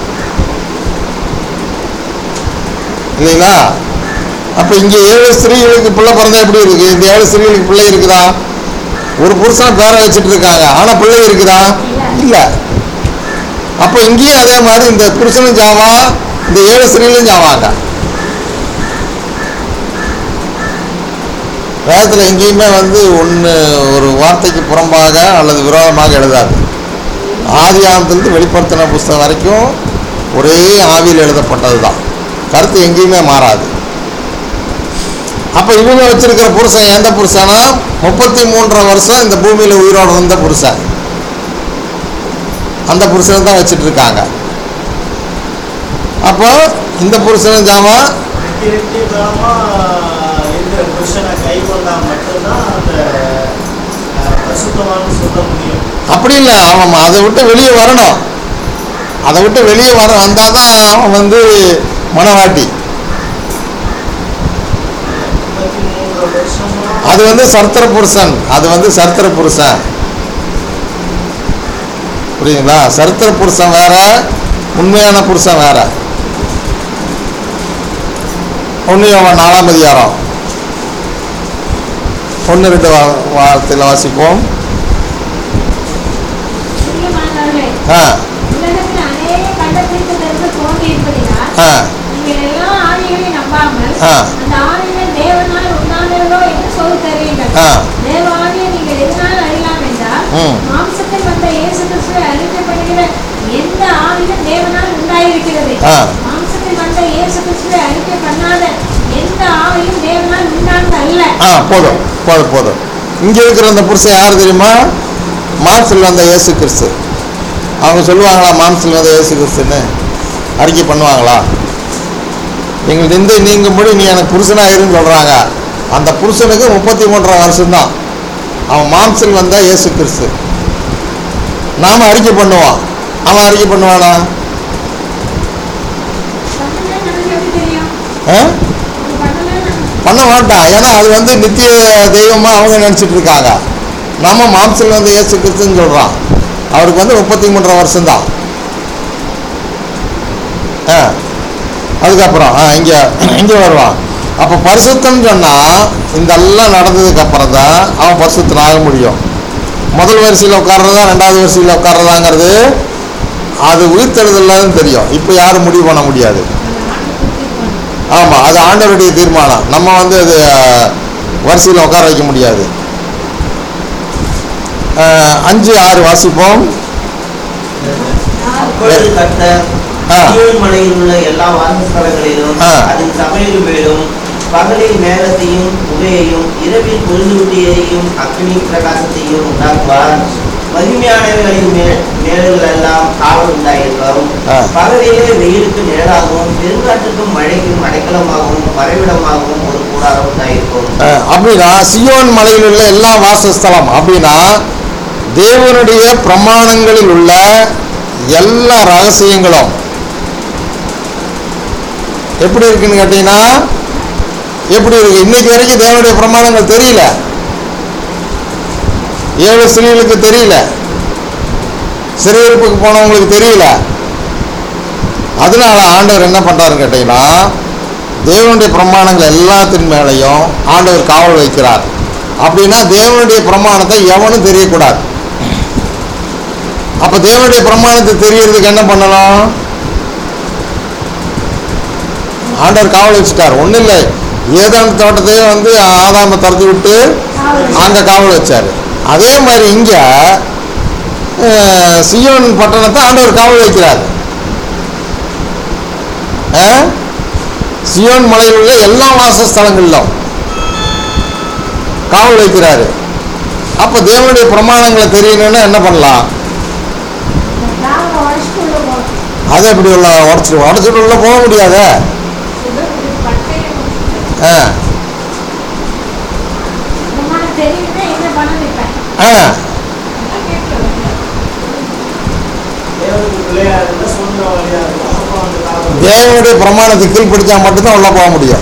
இல்லைங்களா அப்போ இங்கே ஏழு ஸ்திரீகளுக்கு பிள்ளை பிறந்தா எப்படி இருக்கு இந்த ஏழு ஸ்திரீகளுக்கு பிள்ளை இருக்குதா ஒரு புருஷனை பேரை வச்சுட்டு இருக்காங்க ஆனால் பிள்ளை இருக்குதா இல்லை அப்போ இங்கேயும் அதே மாதிரி இந்த புருஷனும் ஜாவா இந்த ஏழு ஸ்திரீகளும் ஜாவாங்க வேதத்தில் எங்கேயுமே வந்து ஒன்று ஒரு வார்த்தைக்கு புறம்பாக அல்லது விரோதமாக எழுதாது ஆதி ஆனத்திலிருந்து வெளிப்படுத்தின புஸ்தகம் வரைக்கும் ஒரே ஆவியில் எழுதப்பட்டது தான் கருத்து எங்கேயுமே மாறாது அப்போ இவங்க வச்சிருக்கிற புருஷன் எந்த புருஷனா முப்பத்தி மூன்றரை வருஷம் இந்த பூமியில் உயிரோட இருந்த புருஷன் அந்த புருஷனை தான் வச்சிட்டு இருக்காங்க அப்போ இந்த புருஷனும் ஜாமா வெட்டி வெட்டி காலமா இருக்கிற புருஷனை கை கொண்டா மட்டும்தான் அந்த அஹ், பரிசுத்தவான்னு சொல்ல முடியும் அப்படி இல்லை அவன் அதை விட்டு வெளியே வரணும் அதை விட்டு வெளியே வர வந்தால் தான் அவன் வந்து மனவாட்டி முப்பத்தி மூன்று வருஷமா அது வந்து சர்த்திர புருஷன் அது வந்து சர்த்திர புருஷன் புரியுங்களா சரித்திர புருஷன் வேற உண்மையான புருஷன் வேற ஒன்று அவன் நாலாம் அதிகாரம் ஒன்று ரெண்டு வா வார்த்தையில் வாசிப்போம் பிரியமானவர்களே, ஆ உலகத்தில் அநேக கண்டுபிடிப்புகள் தோன்றியிருப்பதினால், ஆ நீங்கள் எல்லா ஆவிகளையும் நம்பாமல், ஆ. அந்த ஆவிகள் தேவனால் உண்டானதோ என்று சொல்லுகிறீர்கள். ஆ. தேவ ஆவியை நீங்கள் எதனால் அறியலாம் என்றால், ம். மாம்சத்தில் வந்த இயேசு கிறிஸ்துவை அறிக்கப்படுகிற எந்த ஆவியும் தேவனால் உண்டாயிருக்கிறது ஆ. மாம்சத்தில் வந்த இயேசு கிறிஸ்துவை அறிக்கை பண்ணாத எந்த ஆவியும் தேவனால் உண்டானது அல்ல ஆ போதும் போதும் போதும் இங்கே இருக்கிற அந்த புருஷன் யார் தெரியுமா மாம்சில் வந்த இயேசு கிறிஸ்து அவங்க சொல்லுவாங்களா மாம்சில் வந்த இயேசு கிறிஸ்துன்னு அறிக்கை பண்ணுவாங்களா எங்கள் நிந்தை நீங்கும்படி நீ எனக்கு புருஷனாக இருன்னு சொல்கிறாங்க அந்த புருஷனுக்கு முப்பத்தி மூன்றரை வருஷம்தான் அவன் மாம்சில் வந்த இயேசு கிறிஸ்து நாம் அறிக்கை பண்ணுவோம் அவன் அறிக்கை பண்ணுவானா பண்ணலன்னு நமக்கு எப்படி தெரியும் ஆ அவங்க பண்ணலன்னு நமக்கு பண்ண மாட்டான் ஏன்னா அது வந்து நித்திய தெய்வமாக அவங்க நினச்சிட்டு இருக்காங்க நம்ம மாம்சில் வந்து இயேசு கிறிஸ்துன்னு சொல்கிறோம் அவருக்கு வந்து முப்பத்தி மூன்றரை வருஷம்தான் ஆ அதுக்கப்புறம் ஆ இங்கே இங்கே வருவான் அப்போ பரிசுத்தம்னு சொன்னால் இதெல்லாம் நடந்ததுக்கு அப்புறம் தான் அவன் பரிசுத்தன் ஆக முடியும் முதல் வரிசையில் உட்கார்றதா ரெண்டாவது வரிசையில் உட்கார்றதாங்கிறது அது உயிர்த்தெழுதல் தெரியும் இப்போ யாரும் முடிவு பண்ண முடியாது ஆமாம் அது ஆண்டவருடைய தீர்மானம் நம்ம வந்து அது வரிசையில் உட்கார வைக்க முடியாது அஹ், அஞ்சு ஆறு வாசிப்போம் அப்பொழுது கர்த்தர் ஆ. சீயோன் மலையில் உள்ள எல்லா வாசஸ்தலங்களிலும் ஆ. அதன் சபையில் மேலும் பகலில் மேகத்தையும் புகையையும் இரவில் குளிர்ந்தூட்டியையும் அக்னி பிரகாசத்தையும் உண்டாக்குவார் மகிமையானவர்களின் மேல் மேல்கள் எல்லாம் காவல் உண்டாயிருக்கும் ஆ. பகலிலே வெயிலுக்கு நிழலாகவும் பெருங்காற்றுக்கும் மழைக்கும் அடைக்கலமாகவும் மறைவிடமாகவும் ஒரு கூடாரம் உண்டாயிருக்கும் அஹ், அப்படின்னா சியோன் மலையில் உள்ள எல்லா வாசஸ்தலம் அப்படின்னா தேவனுடைய பிரமாணங்களில் உள்ள எல்லா ரகசியங்களும் எப்படி இருக்குன்னு கேட்டீங்கன்னா எப்படி இருக்கு இன்னைக்கு வரைக்கும் தேவனுடைய பிரமாணங்கள் தெரியல ஏழு ஸ்திரீகளுக்கு தெரியல சிறையிருப்புக்கு போனவங்களுக்கு தெரியல அதனால ஆண்டவர் என்ன பண்றாருன்னு கேட்டீங்கன்னா தேவனுடைய பிரமாணங்கள் எல்லாத்தின் மேலேயும் ஆண்டவர் காவல் வைக்கிறார் அப்படின்னா தேவனுடைய பிரமாணத்தை எவனும் தெரியக்கூடாது அப்ப தேவனுடைய பிரமாணத்தை தெரியறதுக்கு என்ன பண்ணணும் ஆண்டவர் காவல் வச்சுட்டார் ஒன்றும் இல்லை ஏதான தோட்டத்தையே வந்து ஆதாம திறந்து விட்டு அங்கே காவல் வச்சார் அதே மாதிரி இங்கே சியோன் பட்டணத்தை ஆண்டவர் காவல் வைக்கிறார் ஆ? சியோன் மலையில் உள்ள எல்லா வாசஸ்தலங்களிலும் காவல் வைக்கிறாரு அப்போ தேவனுடைய பிரமாணங்களை தெரியணும்னா என்ன பண்ணலாம் நாம உடச்சிட்டு உள்ள போகணும் அதை எப்படி உள்ள உடச்சிட்டு உடச்சிட்டு உள்ள போக முடியாதே பட்டையும் ஆ இந்த மாதிரி தெரியுதுன்னா என்ன பண்ண வைப்பேன் ஆ தேவனுக்கு பிள்ளையா இருந்தா சொந்த வழியா இருக்கும் அப்போ அந்த காவல் தேவனுடைய பிரமாணத்தை கீழ்ப்பிடிச்சா மட்டும்தான் உள்ள போக முடியும்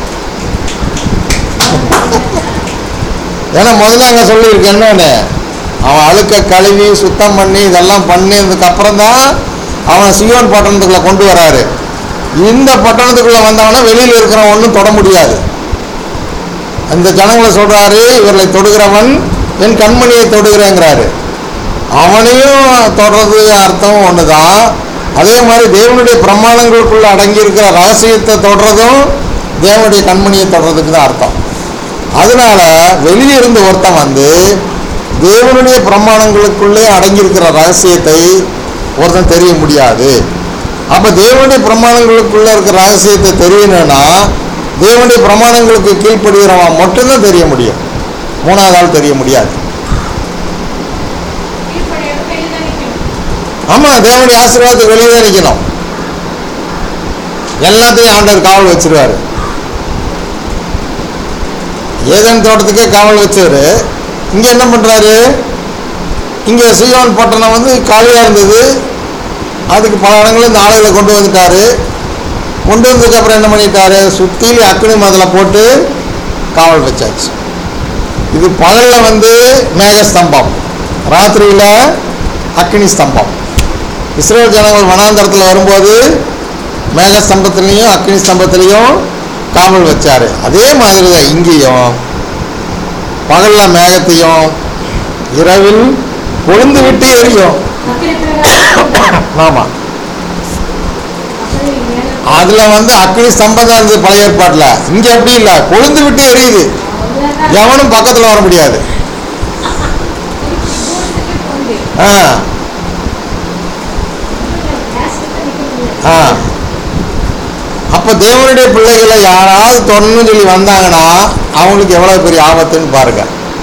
ஏன்னா முதல்ல அங்கே சொல்லியிருக்கு என்னன்னு அவன் அழுக்க கழுவி சுத்தம் பண்ணி இதெல்லாம் பண்ணினதுக்கு அப்புறம் தான் அவன் சியோன் பட்டணத்துக்குள்ள கொண்டு வராரு இந்த பட்டணத்துக்குள்ள வந்தவன வெளியில் இருக்கிறவன் ஒன்றும் தொட முடியாது அந்த ஜனங்களை சொல்றாரு இவர்களை தொடுகிறவன் என் கண்மணியை தொடுகிறேங்கிறாரு அவனையும் தொடர்றது அர்த்தம் ஒன்று தான் அதே மாதிரி தேவனுடைய பிரமாணங்களுக்குள்ள அடங்கி இருக்கிற ரகசியத்தை தொடர்றதும் தேவனுடைய கண்மணியை தொடர்றதுக்கு தான் அர்த்தம் அதனால வெளியே இருந்து ஒருத்தன் வந்து தேவனுடைய பிரமாணங்களுக்குள்ளே அடங்கியிருக்கிற ரகசியத்தை ஒருத்தன் தெரிய முடியாது அப்போ தேவனுடைய பிரமாணங்களுக்குள்ள இருக்கிற ரகசியத்தை தெரியணும்னா தேவனுடைய பிரமாணங்களுக்கு கீழ்ப்படுகிறவன் மட்டும்தான் தெரிய முடியும் மூணாவது ஆள் தெரிய முடியாது கீழ்ப்படியாத வெளியில தான் நிக்கணும். ஆமாம் தேவனுடைய ஆசீர்வாதத்துக்கு வெளியே தான் நிற்கணும் எல்லாத்தையும் ஆண்டவர் காவல் வச்சிருவாரு ஏதேன் தோட்டத்துக்கே காவல் வச்சவர் இங்கே என்ன பண்ணுறாரு இங்கே சீயோன் பட்டணம் வந்து காலியாக இருந்தது அதுக்கு பல இடங்களில் இந்த ஆளுகளை கொண்டு வந்துட்டாரு கொண்டு வந்ததுக்கு அப்புறம் என்ன பண்ணிட்டாரு சுற்றிலும் அக்னி மதிலை போட்டு காவல் வச்சாச்சு இது பகலில் வந்து மேகஸ்தம்பம் ராத்திரியில் அக்னி ஸ்தம்பம் இஸ்ரேல் ஜனங்கள் வனாந்தரத்தில் வரும்போது மேகஸ்தம்பத்துலேயும் அக்னி ஸ்தம்பத்துலேயும் காவல் வச்சார் அதே மாதிரி தான் இங்கேயும் பகலில் மேகத்தையும் இரவில் கொழுந்து விட்டு எரியும் அக்கினி பிரகாரம் ஆமாம் அப்படியே மேல அதில் வந்து அக்னி ஸ்தம்பம் தான் இருந்தது பழைய ஏற்பாட்டில் இங்கே அப்படி இல்லை கொழுந்து விட்டு எரியுது அவ்வளவுதான். எவனும் பக்கத்தில் வர முடியாது தூரத்துக்கு போக முடியும். ஆ கேஸ் கிட்ட நிக்க முடியாது. ஆ அப்போ தேவனுடைய பிள்ளைகளை யாராவது தொடர்ந்து சொல்லி வந்தாங்கன்னா அவங்களுக்கு எவ்வளோ பெரிய ஆபத்துன்னு பாருங்க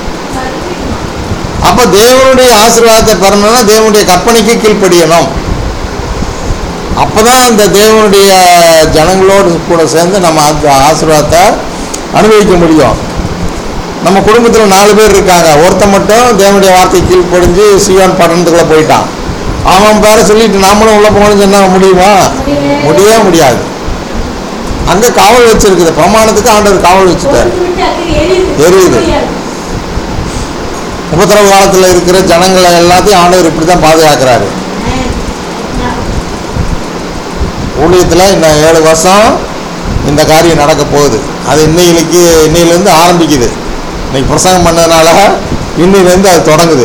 அப்போ தேவனுடைய ஆசீர்வாதத்தை பெறணும்னா தேவனுடைய கற்பனைக்கு கீழ்ப்படியணும் அப்பதான் அந்த தேவனுடைய ஜனங்களோடு கூட சேர்ந்து நம்ம அந்த ஆசீர்வாதத்தை அனுபவிக்க முடியும் நம்ம குடும்பத்தில் நாலு பேர் இருக்காங்க ஒருத்தன் மட்டும் தேவனுடைய வார்த்தை கீழ்ப்படிஞ்சு சிவான் பட்டணத்துக்குள்ளே போயிட்டான் அவன் பேரை சொல்லிட்டு நாமளும் உள்ளே போகணும்னு சொன்னா முடியுமா முடியவே முடியாது அங்கே காவல் வச்சிருக்குது பிரமாணத்துக்கு ஆண்டவர் காவல் வச்சுட்டார் கொழுந்து விட்டு அக்கினி எரியுது. எரியுது. முடியாது. உபத்திரவ காலத்தில் இருக்கிற ஜனங்களை எல்லாத்தையும் ஆண்டவர் இப்படி தான் பாதுகாக்கிறாரு ஆ. ஊழியத்தில் இன்னும் ஏழு வருஷம் இந்த காரியம் நடக்க போகுது அது இன்னைக்கு இன்னையிலேருந்து ஆரம்பிக்குது இன்னைக்கு பிரசங்கம் பண்ணதுனால இன்னையிலேருந்து அது தொடங்குது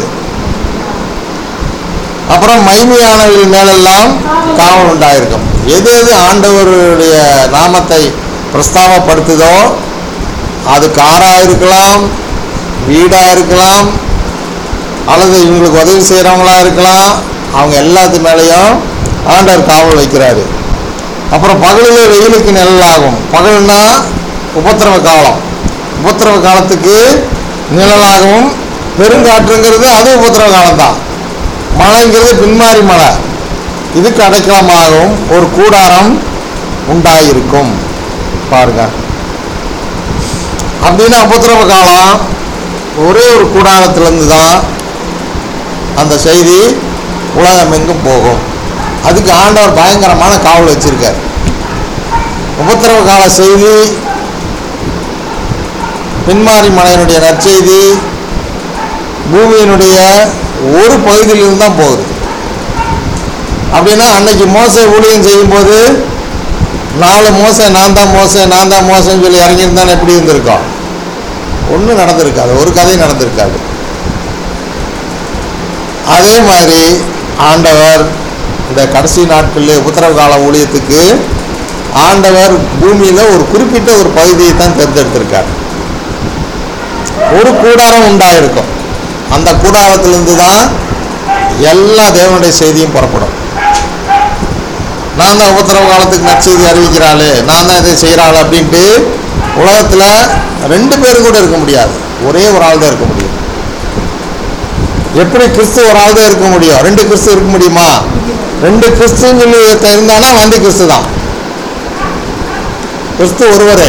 அப்புறம் மைமையானவர்கள் மேலெல்லாம் காவல் உண்டாயிருக்கும் எது எது ஆண்டவருடைய நாமத்தை பிரஸ்தாபப்படுத்துதோ அது காராக இருக்கலாம் வீடாக இருக்கலாம் அல்லது இவங்களுக்கு உதவி செய்கிறவங்களா இருக்கலாம் அவங்க எல்லாத்து மேலேயும் ஆண்டவர் காவல் வைக்கிறாரு அப்புறம் பகலில் வெயிலுக்கு நிழலாகும் பகல்னா உபத்திரவ காலம் உபத்திரவ காலத்துக்கு நிழலாகவும் பெருங்காற்றுங்கிறது அது உபத்திரவ காலம்தான் மழைங்கிறது பின்மாறி மழை இதுக்கு அடைக்கலமாகவும் ஒரு கூடாரம் உண்டாயிருக்கும் பாருங்க அப்படின்னா உபத்திரவ காலம் ஒரே ஒரு கூடாரத்திலேருந்து தான் அந்த செய்தி உலகம் எங்கும் போகும் அதுக்கு ஆண்டவர் பயங்கரமான காவல் வச்சிருக்கார் உபத்திரவ கால செய்தி பின்மாரி மலையினுடைய நற்செய்தி பூமியினுடைய ஒரு பகுதியிலிருந்து தான் போகுது அப்படின்னா அன்னைக்கு மோசை ஊழியம் செய்யும்போது நாலு மோசை நான் தான் மோசை நான் தான் மோசைன்னு சொல்லி இறங்கியிருந்தானே எப்படி இருந்திருக்கோம் ஒன்றும் நடந்திருக்காது ஒரு கதையும் நடந்திருக்காது அதே மாதிரி ஆண்டவர் இந்த கடைசி நாட்களில் உத்தரவு கால ஊழியத்துக்கு ஆண்டவர் பூமியில் ஒரு குறிப்பிட்ட ஒரு பகுதியை தான் தேர்ந்தெடுத்திருக்கார் ஒரு கூடாரம் உண்டாயிருக்கும் அந்த கூடாரத்திலிருந்து தான் எல்லா தேவனுடைய செய்தியும் புறப்படும் நான் தான் உபத்திரவ காலத்துக்கு நற்செய்தி அறிவிக்கிறாளே நான் தான் இதை செய்கிறாள் அப்படின்ட்டு உலகத்தில் ரெண்டு பேரும் கூட இருக்க முடியாது ஒரே ஒரு ஆள் தான் இருக்க முடியும் எப்படி கிறிஸ்து ஒரு ஆள் தான் இருக்க முடியும் ரெண்டு கிறிஸ்து இருக்க முடியுமா ரெண்டு கிறிஸ்துன்னு சொல்லி ஒருத்தன் இருந்தானா வண்டி கிறிஸ்து தான் கிறிஸ்து ஒருவரே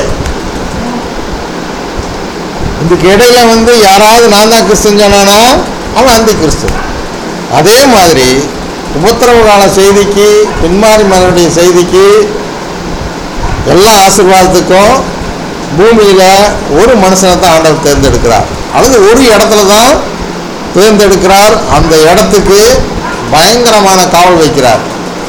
இதுக்கு இடையில வந்து யாராவது நான் தான் கிறிஸ்துன்னு சொன்னானா அவன் அந்தி கிறிஸ்து அதே மாதிரி உபத்திரவ கால செய்திக்கு பின்மாரி மகனுடைய செய்திக்கு எல்லா ஆசீர்வாதத்துக்கும் பூமியில் ஒரு மனுஷனை தான் ஆண்டவர் தேர்ந்தெடுக்கிறார் அல்லது ஒரு இடத்துல தான் தேர்ந்தெடுக்கிறார் அந்த இடத்துக்கு பயங்கரமான காவல் வைக்கிறார்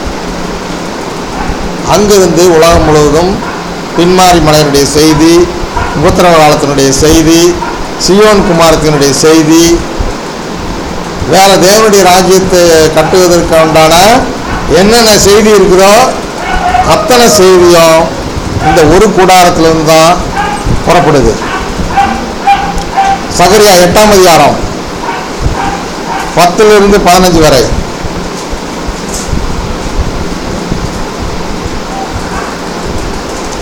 அங்கிருந்து உலகம் முழுவதும் பின்மாரி மலையினுடைய செய்தி உபத்திரவ காலத்தினுடைய செய்தி சியோன் குமாரத்தினுடைய செய்தி வேற தேவனுடைய ராஜ்யத்தை கட்டுவதற்கு உண்டான என்னென்ன செய்தி இருக்குதோ அத்தனை செய்தியும் இந்த ஒரு கூடாரத்திலிருந்து தான் புறப்படுது சகரியா எட்டாம் அதிகாரம் பத்திலிருந்து பதினஞ்சு வரை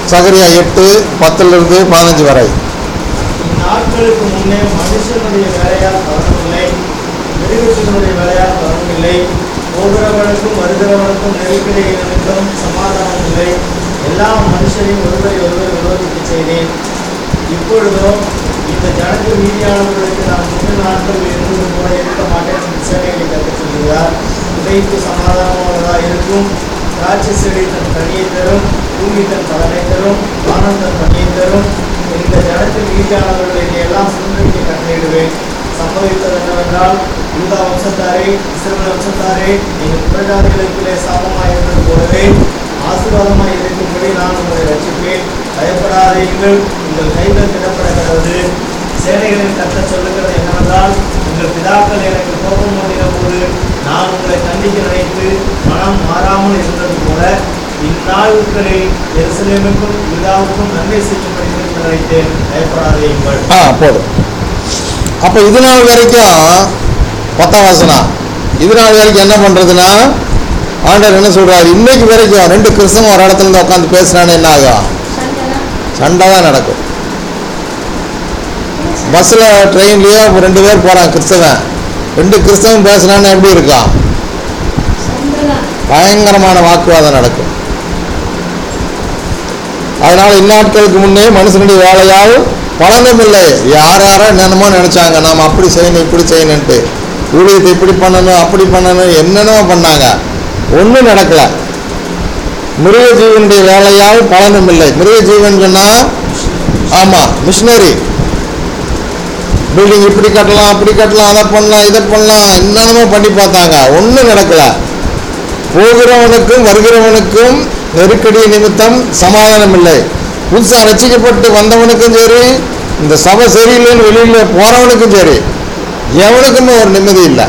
சகரியா எட்டு பத்துலேருந்து பதினஞ்சு வரை இந்நாட்களுக்கு முன்னே மனுஷனுடைய வேலையால் பலனுமில்லை மிருகத்தினுடைய வேலையால் பலனுமில்லை போகிறவனுக்கும் வருகிறவனுக்கும் நெருக்கடி நிமித்தம் சமாதானம் இல்லை எல்லா மனுஷரையும் ஒருவரை ஒருவர் விரோதிக்க செய்தேன் இப்பொழுதோ இந்த ஜனத்தில் மீதியானவர்களுக்கு நான் முன்ன நாட்கள் இருந்தது போல இருக்க மாட்டேன் என்று சேனைகளை கற்றுச் சொல்கிறார் உதைப்பு சமாதானமானதாக இருக்கும் திராட்சை செடி தன் கனியை தரும் பூமி தன் பலனை தரும் வானம் தன் பணியை தரும் இந்த ஜனத்தில் மீதியானவர்களை இதை எல்லாம் சுதந்திரிக்க கட்டளையிடுவேன் சம்பவித்தது என்னவென்றால் யூதா வம்சத்தாரே இஸ்ரவேல் வம்சத்தாரே நீங்கள் புறஜாதிகளுக்குள்ளே சாபமாய் இருந்தது போலவே ஆசீர்வாதமாய் இருக்கும்படி நான் உங்களை ரட்சிப்பேன் பயப்படாதீர்கள் உங்கள் கைகள் திடப்பட கிடவது சேனைகளின் கத்த சொல்லுகிறது என்னவென்றால் உங்கள் பிதாக்கள் எனக்கு கோபம் பண்ணின போது நான் உங்களை கண்டிக்க நினைத்து மனம் மாறாமல் இருந்தது போல இந்நாட்களில் எருசலேமுக்கும் யூதாவுக்கும் நன்மை செய்யும்படி என்று நினைத்தேன் பயப்படாதீர்கள் ஆ போதும் அப்போ இது நாள் வரைக்கும் பத்தாம் வசனம் இது நாள் வரைக்கும் என்ன பண்ணுறதுன்னா ஆண்டவர் என்ன சொல்றாரு இன்னைக்கு வரைக்கும் ரெண்டு கிறிஸ்தவம் ஒரு இடத்துல இருந்து உட்காந்து பேசுறான்னு என்ன ஆகும் சண்டைதான் சண்டை தான் நடக்கும் பஸ்ஸில் ட்ரெயின்லேயோ ரெண்டு பேர் போகிறான் கிறிஸ்தவன் ரெண்டு கிறிஸ்தவன் பேசுனான்னு எப்படி இருக்கும் சண்டைதான் பயங்கரமான வாக்குவாதம் நடக்கும் அதனால இந்நாட்களுக்கு முன்னே மனுஷனுடைய வேலையால் பலனும் இல்லை யார் யாரோ என்னென்னமோ நினைச்சாங்க நாம் அப்படி செய்யணும் இப்படி செய்யணுன்ட்டு ஊழியத்தை இப்படி பண்ணணும் அப்படி பண்ணணும் என்னென்னமோ பண்ணாங்க ஒன்றும் நடக்கல மிருக ஜீவனுடைய வேலையால் பலனும் இல்லை மிருக ஜீவன் சொன்னா ஆமாம் மிஷினரி பில்டிங் இப்படி கட்டலாம் அப்படி கட்டலாம் அதை பண்ணலாம் இதை பண்ணலாம் என்னென்னமோ பண்ணி பார்த்தாங்க ஒன்றும் நடக்கல போகிறவனுக்கும் வருகிறவனுக்கும் நெருக்கடி நிமித்தம் சமாதானம் இல்லை புதுசாக ரசிக்கப்பட்டு வந்தவனுக்கும் சரி இந்த சபை சரியில்லைன்னு வெளியில் போகிறவனுக்கும் சரி எவனுக்குமே ஒரு நிம்மதி இல்லை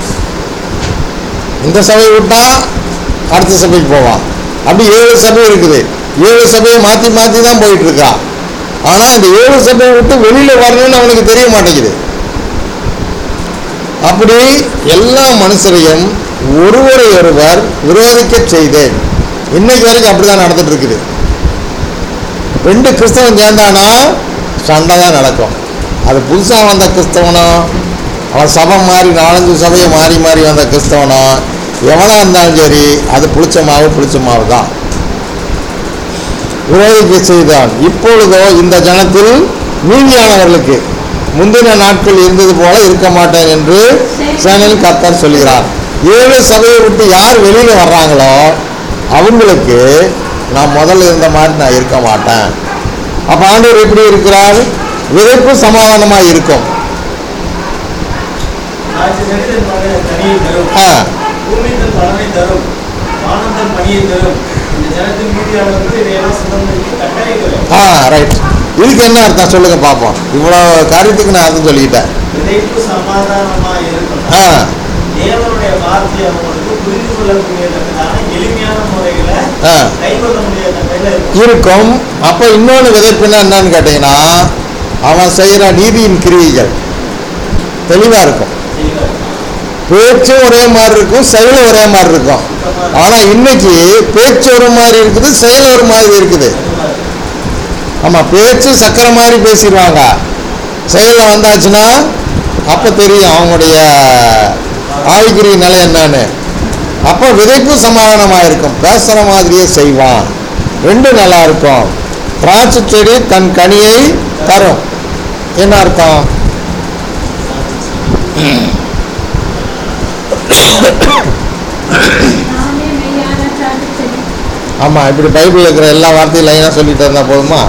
இந்த சபையை விட்டா அடுத்த சபைக்கு போவான் அப்படி ஏழு சபை இருக்குது ஏழு சபையை மாற்றி மாற்றி தான் போயிட்டு இருக்கான் ஆனால் இந்த ஏழு சபையை விட்டு வெளியில் வரணும்னு அவனுக்கு தெரிய மாட்டேங்குது அப்படி எல்லா மனுஷரையும் ஒருவரை ஒருவர் விரோதிக்க செய்தேன் இன்னைக்கு வரைக்கும் அப்படிதான் நடந்துட்டு இருக்குது ரெண்டு கிறிஸ்தவன் சேர்ந்தானா சண்டை தான் நடக்கும் அது புதுசாக வந்த கிறிஸ்தவனோ அவன் சபை மாறி நாலஞ்சு சபையை மாறி மாறி வந்த கிறிஸ்தவனோ எவனாக இருந்தாலும் சரி அது புளிச்ச மாவு புளிச்ச மாவு தான் விரோதிக்க செய்தான் இப்பொழுதோ இந்த ஜனத்தில் மீதியானவர்களுக்கு முந்தின நாட்கள் இருந்தது போல இருக்க மாட்டேன் என்று சேனல் கர்த்தர் சொல்கிறார் ஏழு சபையை விட்டு யார் வெளியில வர்றாங்களோ அவங்களுக்கு நான் முதல்ல இருந்த மாதிரி நான் இருக்க மாட்டேன் அப்ப ஆண்டவர் எப்படி இருக்கிறார் விதைப்பு சமாதானமா இருக்கும் ஆட்சி செடித்தன் பலனை கனியை தரும் ஆ, பூமி தன் பலனை தரும் வானம் தன் பணியை தரும் இந்த ஜனத்தின் மீதியானவர்கள் இதையெல்லாம் சுதந்திரிக்க கட்டளையிடுவேன் ஆ ரைட் இதுக்கு என்ன அர்த்தம் சொல்லுங்க பார்ப்போம் இவ்வளோ காரியத்துக்கு நான் அர்த்தம் சொல்லிக்கிட்டேன் விதைப்பு சமாதானமாக இருக்கும் ஆ தேவனுடைய வார்த்தை அவங்களுக்கு புரிந்து கொள்ளக்கூடியதற்கான எளிமையான முறையில ஆ கைக்கொள்ள முடியாத இருக்கும் இருக்கும் அப்போ இன்னொன்று விதைப்புன்னா என்னன்னு கேட்டிங்கன்னா அவன் செய்கிற நீதியின் கிரியைகள் தெளிவாக இருக்கும் பேச்சும் ஒரே மாதிரி இருக்கும் செயலும் ஒரே மாதிரி இருக்கும் ஆனால் இன்னைக்கு பேச்சு ஒரு மாதிரி இருக்குது செயல் ஒரு மாதிரி இருக்குது ஆமாம் பேச்சு சக்கரை மாதிரி பேசிடுவாங்க செயலில் வந்தாச்சுன்னா அப்போ தெரியும் அவங்களுடைய ஆவிக்குரிய நிலை என்னன்னு அப்போ விதைப்பு சமாதானமாக இருக்கும் பேசுகிற மாதிரியே செய்வான் ரெண்டும் நல்லா இருக்கும் திராட்சை செடி தன் கனியை தரும் என்ன அர்த்தம் நானே மெய்யான திராட்சை செடி ஆமாம் இப்படி பைபிளில் இருக்கிற எல்லா வார்த்தையும் லைனாக சொல்லிட்டு இருந்தால் போதுமா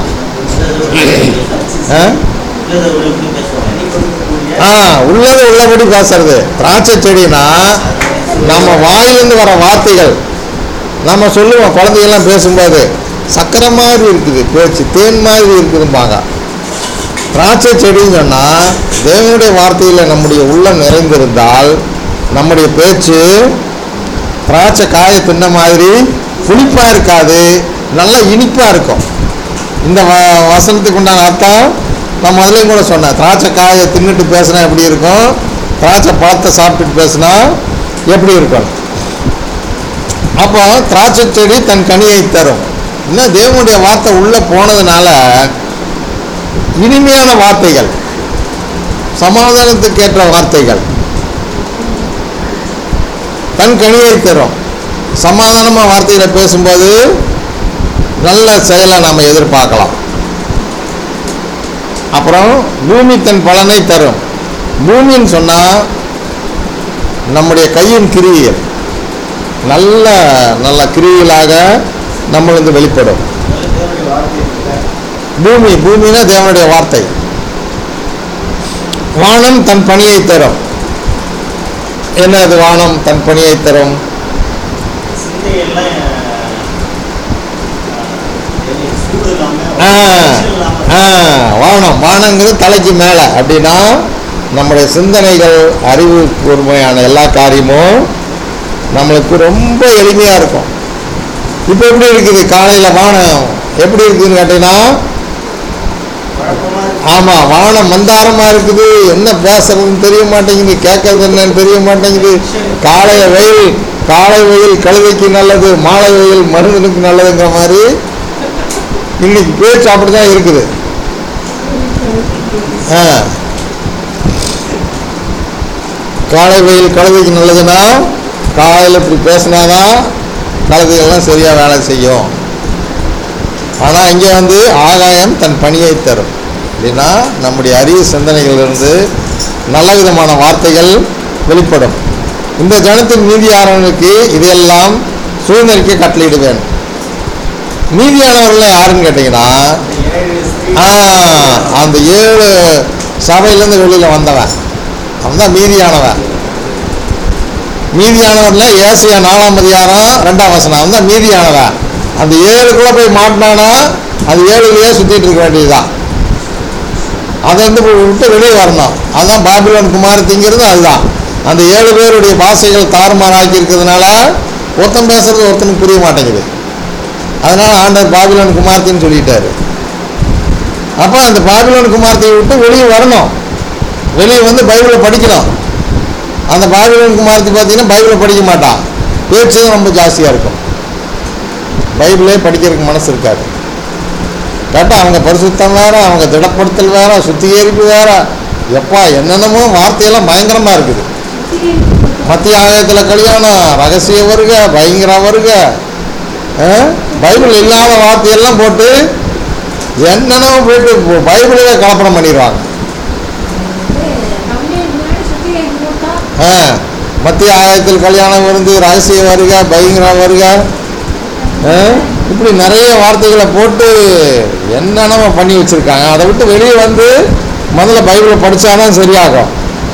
ஆ உள்ளதை உள்ளபடி பேசுவாங்க கனி கொடுக்கக்கூடிய ஆ உள்ளது உள்ளபடி பேசுறது திராட்சை செடினா நம்ம வாயிலிருந்து வர வார்த்தைகள் நம்ம சொல்லுவோம் குழந்தைகள்லாம் பேசும்போது சக்கரை மாதிரி இருக்குது பேச்சு தேன் மாதிரி இருக்குதும்பாங்க திராட்சை செடின்னு சொன்னால் தேவனுடைய வார்த்தையில் நம்முடைய உள்ளம் நிறைந்திருந்தால் நம்முடைய பேச்சு திராட்சை காயை தின்ன மாதிரி புளிப்பாக இருக்காது நல்லா இனிப்பாக இருக்கும் இந்த வ வசனத்துக்கு உண்டான அர்த்தம் நான் முதலையும் கூட சொன்னேன் திராட்சை காயை தின்னுட்டு பேசினா எப்படி இருக்கும் திராட்சை பழத்தை சாப்பிட்டுட்டு பேசினா எப்படி இருக்கும் அப்போ திராட்சை செடி தன் கனியை தரும் இன்னும் தேவனுடைய வார்த்தை உள்ளே போனதுனால இனிமையான வார்த்தைகள் சமாதானத்துக்கு ஏற்ற வார்த்தைகள் தன் கனியை தரும் சமாதானமாக வார்த்தைகளை பேசும்போது நல்ல செயலை நாம் எதிர்பார்க்கலாம் அப்புறம் பூமி தன் பலனை தரும் பூமின்னு சொன்னால் நம்முடைய கையின் கிரியைகள் நல்ல நல்ல கிரியைகளாக நம்மளுக்கு வெளிப்படும் தேவனுடைய வார்த்தை இருக்குல்ல பூமி பூமினா தேவனுடைய வார்த்தை வானம் தன் பணியை தரும் என்ன அது வானம் தன் பணியை தரும் சிந்தையெல்லாம் அஹ், சூடு இல்லாம ஆ, tension இல்லாம ஆ, வானம் வானங்கிறது தலைக்கு மேலே அப்படின்னா நம்முடைய சிந்தனைகள் அறிவு கூர்மையான எல்லா காரியமும் நம்மளுக்கு ரொம்ப எளிமையாக இருக்கும் இப்போ எப்படி இருக்குது காலையில் வானம் எப்படி இருக்குதுன்னு கேட்டீங்கன்னா குழப்பமா இருக்கு. ஆமாம் வானம் மந்தாரமாக இருக்குது என்ன பேசுறதுன்னு தெரிய மாட்டேங்குது கேட்கறது என்னன்னு தெரிய மாட்டேங்குது காலை வெயில் காலை வெயில் கழுதைக்கு நல்லது மாலை வெயில் மருந்தனுக்கு நல்லதுங்கிற மாதிரி இன்னைக்கு பேச்சு அப்படி தான் இருக்குது ஆ காலை வெயில் கழுதைக்கு நல்லதுன்னா காலையில் இப்படி பேசினாதான் கழுதைகள்லாம் சரியாக வேலை செய்யும் ஆனால் இங்கே வந்து ஆகாயம் தன் பணியை தரும் அப்படின்னா நம்முடைய அரிய சிந்தனைகளிலிருந்து நல்ல விதமான வார்த்தைகள் வெளிப்படும் இந்த ஜனத்தின் நீதியாளனுக்கு இதையெல்லாம் சூழ்நிலைக்கு கட்டளையிடுவேன் நீதியானவர்கள் யாருன்னு கேட்டிங்கன்னா இந்த ஏழு ஸ்திரீ ஆ, அந்த ஏழு சபையிலேருந்து வெளியில் வந்தவன் அவன் தான் மீதியானவன் மீதியானவன்ல ஏசியா நாலாம் அதிகாரம் ரெண்டாம் வசனம் அவன் தான் மீதியானவன் அந்த ஏழுக்குள்ளே போய் மாட்டினானா அது ஏழுலையே சுற்றிட்டு இருக்க வேண்டியதுதான் அதை வந்து விட்டு வெளியே வரணும் அதுதான் பாபிலோன் குமாரத்திங்கிறது அதுதான் அந்த ஏழு பேருடைய பாஷைகள் தாறுமாறாக்கி இருக்கிறதுனால ஒருத்தன் பேசுறது ஒருத்தனுக்கு புரிய மாட்டேங்குது அதனால ஆண்டவர் பாபிலோன் குமாரத்தின்னு சொல்லிட்டாரு அப்போ அந்த பாபிலோன் குமாரத்தை விட்டு வெளியே வரணும் வெளியே வந்து பைபிளை படிக்கணும் அந்த பாபிலோன் குமாரத்தை பார்த்தீங்கன்னா பைபிளை படிக்க மாட்டான் பேச்சு தான் ரொம்ப ஜாஸ்தியாக இருக்கும் பைபிளே படிக்கிறதுக்கு மனசு இருக்காது கேட்டால் அவங்க பரிசுத்தம் வேற அவங்க திடப்படுத்தல் வேற சுத்திகரிப்பு வேற எப்பா என்னென்னமோ வார்த்தையெல்லாம் பயங்கரமாக இருக்குது மத்திய ஆலயத்தில் கல்யாணம் ரகசிய வருக பயங்கர வருக ஆ? பைபிள் இல்லாத வார்த்தையெல்லாம் போட்டு என்னென்னமோ போயிட்டு பைபிளே கலப்படம் பண்ணிடுவாங்க நம்மளே முன்னாடி சுத்தி போட்டா ஆ, மத்திய ஆலயத்தில் கல்யாணம் விருந்து ரகசிய வருக பயங்கர வருக ஆ, இப்படி நிறைய வார்த்தைகளை போட்டு என்னென்னமோ பண்ணி வச்சுருக்காங்க அதை விட்டு வெளியே வந்து முதல்ல பைபிளை படித்தாதான் சரியாகும்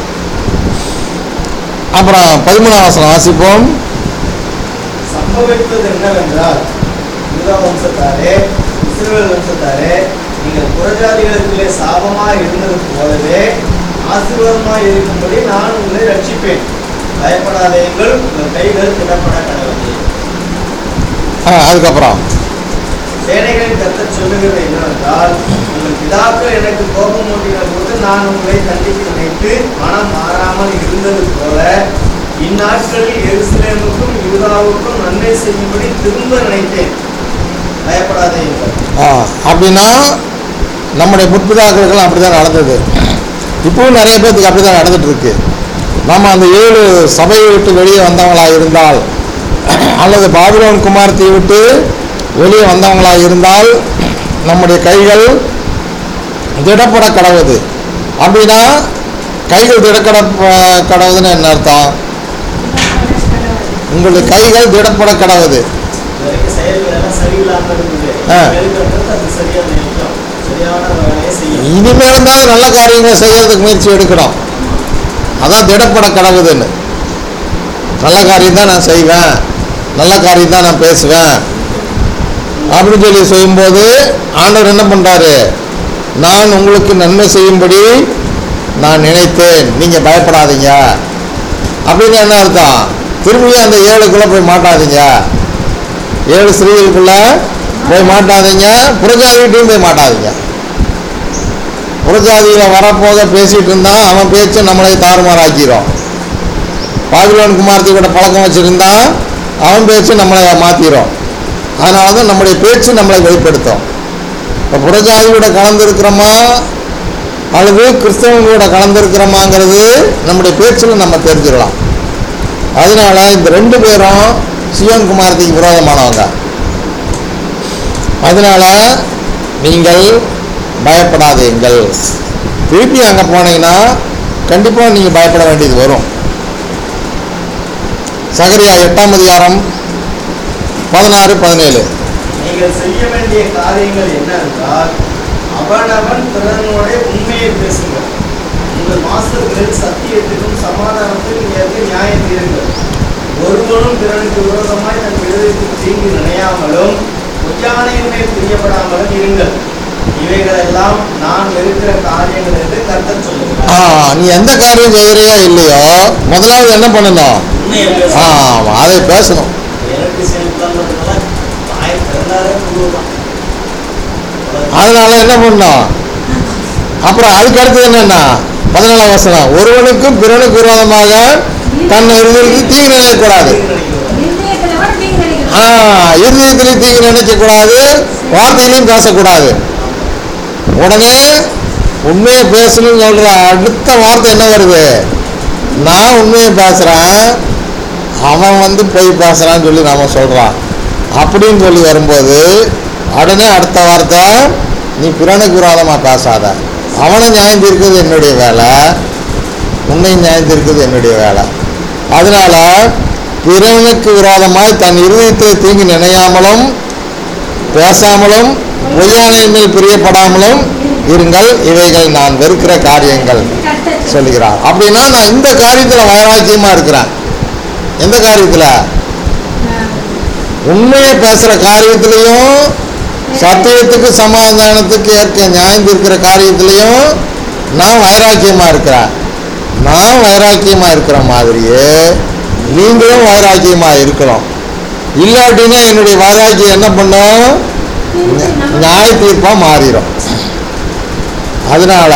அப்புறம் பதிமூணாம் வசனம் வாசிப்போம் சம்பவித்தது என்னவென்றால் யூதா வம்சத்தாரே இஸ்ரவேல் வம்சத்தாரே நீங்கள் புறஜாதிகளுக்குள்ளே சாபமாய் இருந்தது போலவே ஆசீர்வாதமாய் இருக்கும்படி நான் உங்களை ரட்சிப்பேன் பயப்படாதீங்கள் உங்கள் கைகள் திடப்பட கடவுளே ஆ, அதுக்கப்புறம் சேனைகளின் கர்த்தர் சொல்லுகிறது என்னவென்றால் உங்கள் பிதாக்கள் எனக்கு கோபம் மூட்டின போது நான் உங்களை தண்டிக்க நினைத்து மனம் மாறாமல் இருந்தது போல இந்நாட்களில் எருசலேமுக்கும் யூதாவுக்கும் நன்மை செய்யும்படி திரும்ப நினைத்தேன் பயப்படாதீர்கள் ஆ, அப்படின்னா நம்முடைய முற்பிதாக்களுக்கெல்லாம் அப்படி தான் நடந்தது இப்பவும் நிறைய பேர்த்துக்கு அப்படி தான் நடந்துட்டு இருக்கு நம்ம அந்த ஏழு சபையை விட்டு வெளியே வந்தவங்களா இருந்தால் அல்லது பாபிலோன் குமாரத்தை விட்டு வெளியே வந்தவங்களா இருந்தால் நம்முடைய கைகள் திடப்பட கடவுது அப்படின்னா கைகள் திடக்கட கடவுதுன்னு என்ன அர்த்தம் உங்களுடைய கைகள் திடப்பட கடவுது இதுவரைக்கும் செயல்கள் எல்லாம் சரியில்லாம இருந்தது ஆ. வெளிப்படுறது அது சரியான நினைக்கும் சரியான வேலையை செய்யும் இனிமேல் தான் நல்ல காரியங்களை செய்யறதுக்கு முயற்சி எடுக்கணும் அதான் திடப்பட கடவுதுன்னு நல்ல காரியம் தான் நான் செய்வேன் நல்ல காரியம் தான் நான் பேசுவேன் அப்படின்னு சொல்லி செய்யும்போது ஆண்டவர் என்ன பண்ணுறாரு நான் உங்களுக்கு நன்மை செய்யும்படி நான் நினைத்தேன் நீங்கள் பயப்படாதீங்க அப்படின்னு என்ன அர்த்தம் திரும்பியும் அந்த ஏழுக்குள்ளே போய் மாட்டாதீங்க ஏழு ஸ்திரீகளுக்குள்ள போய் மாட்டாதீங்க புறஜாதிகிட்டையும் போய் மாட்டாதீங்க புறஜாதியில் வரப்போக பேசிகிட்டு இருந்தான் அவன் பேச்சு நம்மளை தாறுமாறாக்கிரும் பாபிலோன் குமாரத்தை கூட பழக்கம் வச்சுருந்தா அவன் பேச்சு நம்மளை மாற்றிடும் அதனால தான் நம்முடைய பேச்சு நம்மளை வெளிப்படுத்தும் இப்போ புறஜாதியோட கலந்துருக்கிறோமா அல்லது கிறிஸ்தவங்களோட கலந்துருக்கிறோமாங்கிறது நம்முடைய பேச்சில் நம்ம தெரிஞ்சிடலாம் அதனால இந்த ரெண்டு பேரும் சியோன் குமாரத்துக்கு விரோதமானவங்க அதனால நீங்கள் பயப்படாதீங்கள் திருப்பி அங்கே போனீங்கன்னா கண்டிப்பாக நீங்கள் பயப்பட வேண்டியது வரும் சகரியா எட்டாம் அதிகாரம் பதினாறு பதினேழு நீங்கள் செய்ய வேண்டிய காரியங்கள் என்னவென்றால் அவனவன் பிறனோட உண்மையை பேசுங்கள் உங்கள் மாஸ்டர்களில் சத்தியத்திற்கும் சமாதானத்திற்கும் ஏற்க நியாயம் தீருங்கள் ஒருவனும் பிறனுக்கு விரோதமாய் தன் விரோதத்துக்கு தீங்கு நினையாமலும் பொய்யானையின் மேல் பிரியப்படாமலும் இருங்கள் இவைகளெல்லாம் நான் இருக்கிற காரியங்கள் என்று கர்த்தர் ஆ சொல்லுகிறார் நீ எந்த காரியம் செய்கிறியோ இல்லையோ முதலாவது என்ன பண்ணணும் உண்மையை ஆ பேசணும் அதை பேசணும் எனக்கு சேர்ந்தாங்கிறதுனால தாய் பிறந்தாரே கொள்ளுவான் அதனால என்ன பண்ணணும் அப்புறம் அதுக்கு அடுத்தது என்னன்னா பதினாலாம் வசனம் ஒருவனுக்கும் பிறனுக்கு விரோதமாக தன்னை இறுதி தீங்கு நினைக்கக்கூடாது இருதயத்துல கூட தீங்கு நினைக்கணும். ஆ இருதயத்திலையும் தீங்கு நினைக்கக்கூடாது வார்த்தையிலையும் பேசக்கூடாது உடனே உண்மையை பேசணும்னு சொல்ற அடுத்த வார்த்தை என்ன வருது நான் உண்மையை பேசுகிறேன் அவன் வந்து போய் பேசுகிறான்னு சொல்லி நாம சொல்கிறான் அப்படின்னு சொல்லி வரும்போது உடனே அடுத்த வார்த்தை நீ பிறனுக்கு விரோதமாக பேசாத அவனை நியாயம் தீர்க்கிறது என்னுடைய வேலை உன்னை நியாயம் தீர்க்கிறது என்னுடைய வேலை அதனால பிறனுக்கு விரோதமாய் தன் இருதயத்தில் தீங்கு நினையாமலும் பேசாமலும் பொய்யானையின் மேல் பிரியப்படாமலும் இருங்கள் இவைகள் நான் வெறுக்கிற காரியங்கள் கர்த்தர் சொல்லு. சொல்லுகிறார் அப்படின்னா நான் இந்த காரியத்தில் வைராக்கியமா இருக்கிறேன் எந்த காரியத்தில் நான் உண்மையை பேசுகிற காரியத்திலையும் சத்தியத்துக்கு சமாதானத்துக்கு ஏற்க நியாயம் தீர்க்கிற காரியத்திலையும் நான் வைராக்கியமாக இருக்கிறேன் நான் வைராக்கியமாக இருக்கிற மாதிரியே நீங்களும் வைராக்கியமாக இருக்கணும் இல்லாட்டினா என்னுடைய வைராக்கியம் என்ன பண்ணும் தீர்ப்பு நமக்கு நியாய தீர்ப்பாக மாறிடும் அதனால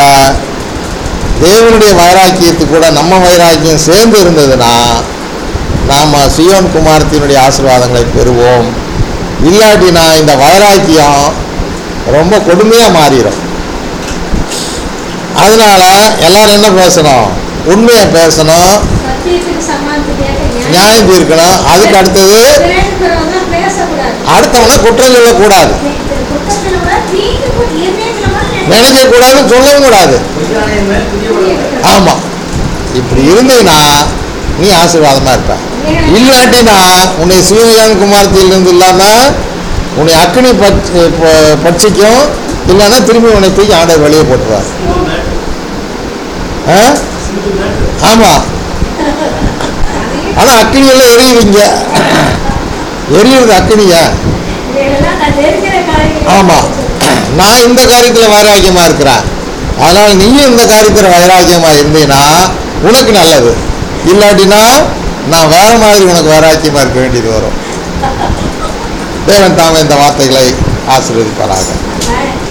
தேவனுடைய வைராக்கியத்துக்கு கூட நம்ம வைராக்கியம் சேர்ந்து இருந்ததுன்னா நாம் சியோன் குமாரத்தினுடைய ஆசீர்வாதங்களை பெறுவோம் இல்லாட்டினா இந்த வைராக்கியம் ரொம்ப கொடுமையாக மாறிடும் அதனால எல்லாரும் என்ன பேசணும் உண்மையை பேசணும் சத்தியத்துக்கு சமாதானத்துக்கு ஏற்ற நியாயம் தீர்க்கணும் அதுக்கு அடுத்தது பிறனுக்கு விரோதமா பேசக்கூடாது அடுத்தவனை குற்றம் சொல்லக்கூடாது குற்றத்துல கூட தீங்கு கூட இருதயத்துல கூட நினைக்க- நினைக்கக்கூடாது சொல்லவும் கூடாது பொய்யானையின் மேல் பிரியப்படக்கூடாது ஆமாம் இப்படி இருந்தீங்கன்னா நீ ஆசீர்வாதமாக இருப்ப இல்லாட்டினா உன்னை சிவகாமி குமாரத்திலிருந்து இல்லாமல் உன்னை அக்னி பட்ச ப- பட்சிக்கும் இல்லைன்னா திரும்பி உன்னை தூக்கி ஆண்டவர் வெளியே போட்டுருவார் சிங்கிள் மேட்ரு ஆ சிங்கிள் மேட்ரு ஆமாம் ஆனால் அக்னியெல்லாம் எரியுவீங்க எரியுறது அக்னியா இவைகளெல்லாம் நான் தெரிகிற காரியங்கள் ஆமாம் நான் இந்த காரியத்தில் வைராக்கியமாக இருக்கிறேன் அதனால் நீயும் இந்த காரியத்தில் வைராக்கியமாக இருந்தீன்னா உனக்கு நல்லது இல்லாட்டினா நான் வேற மாதிரி உனக்கு வைராக்கியமாக இருக்க வேண்டியது வரும் தேவன் தாமே இந்த வார்த்தைகளை ஆசீர்வதிப்பாராக ஆமென்.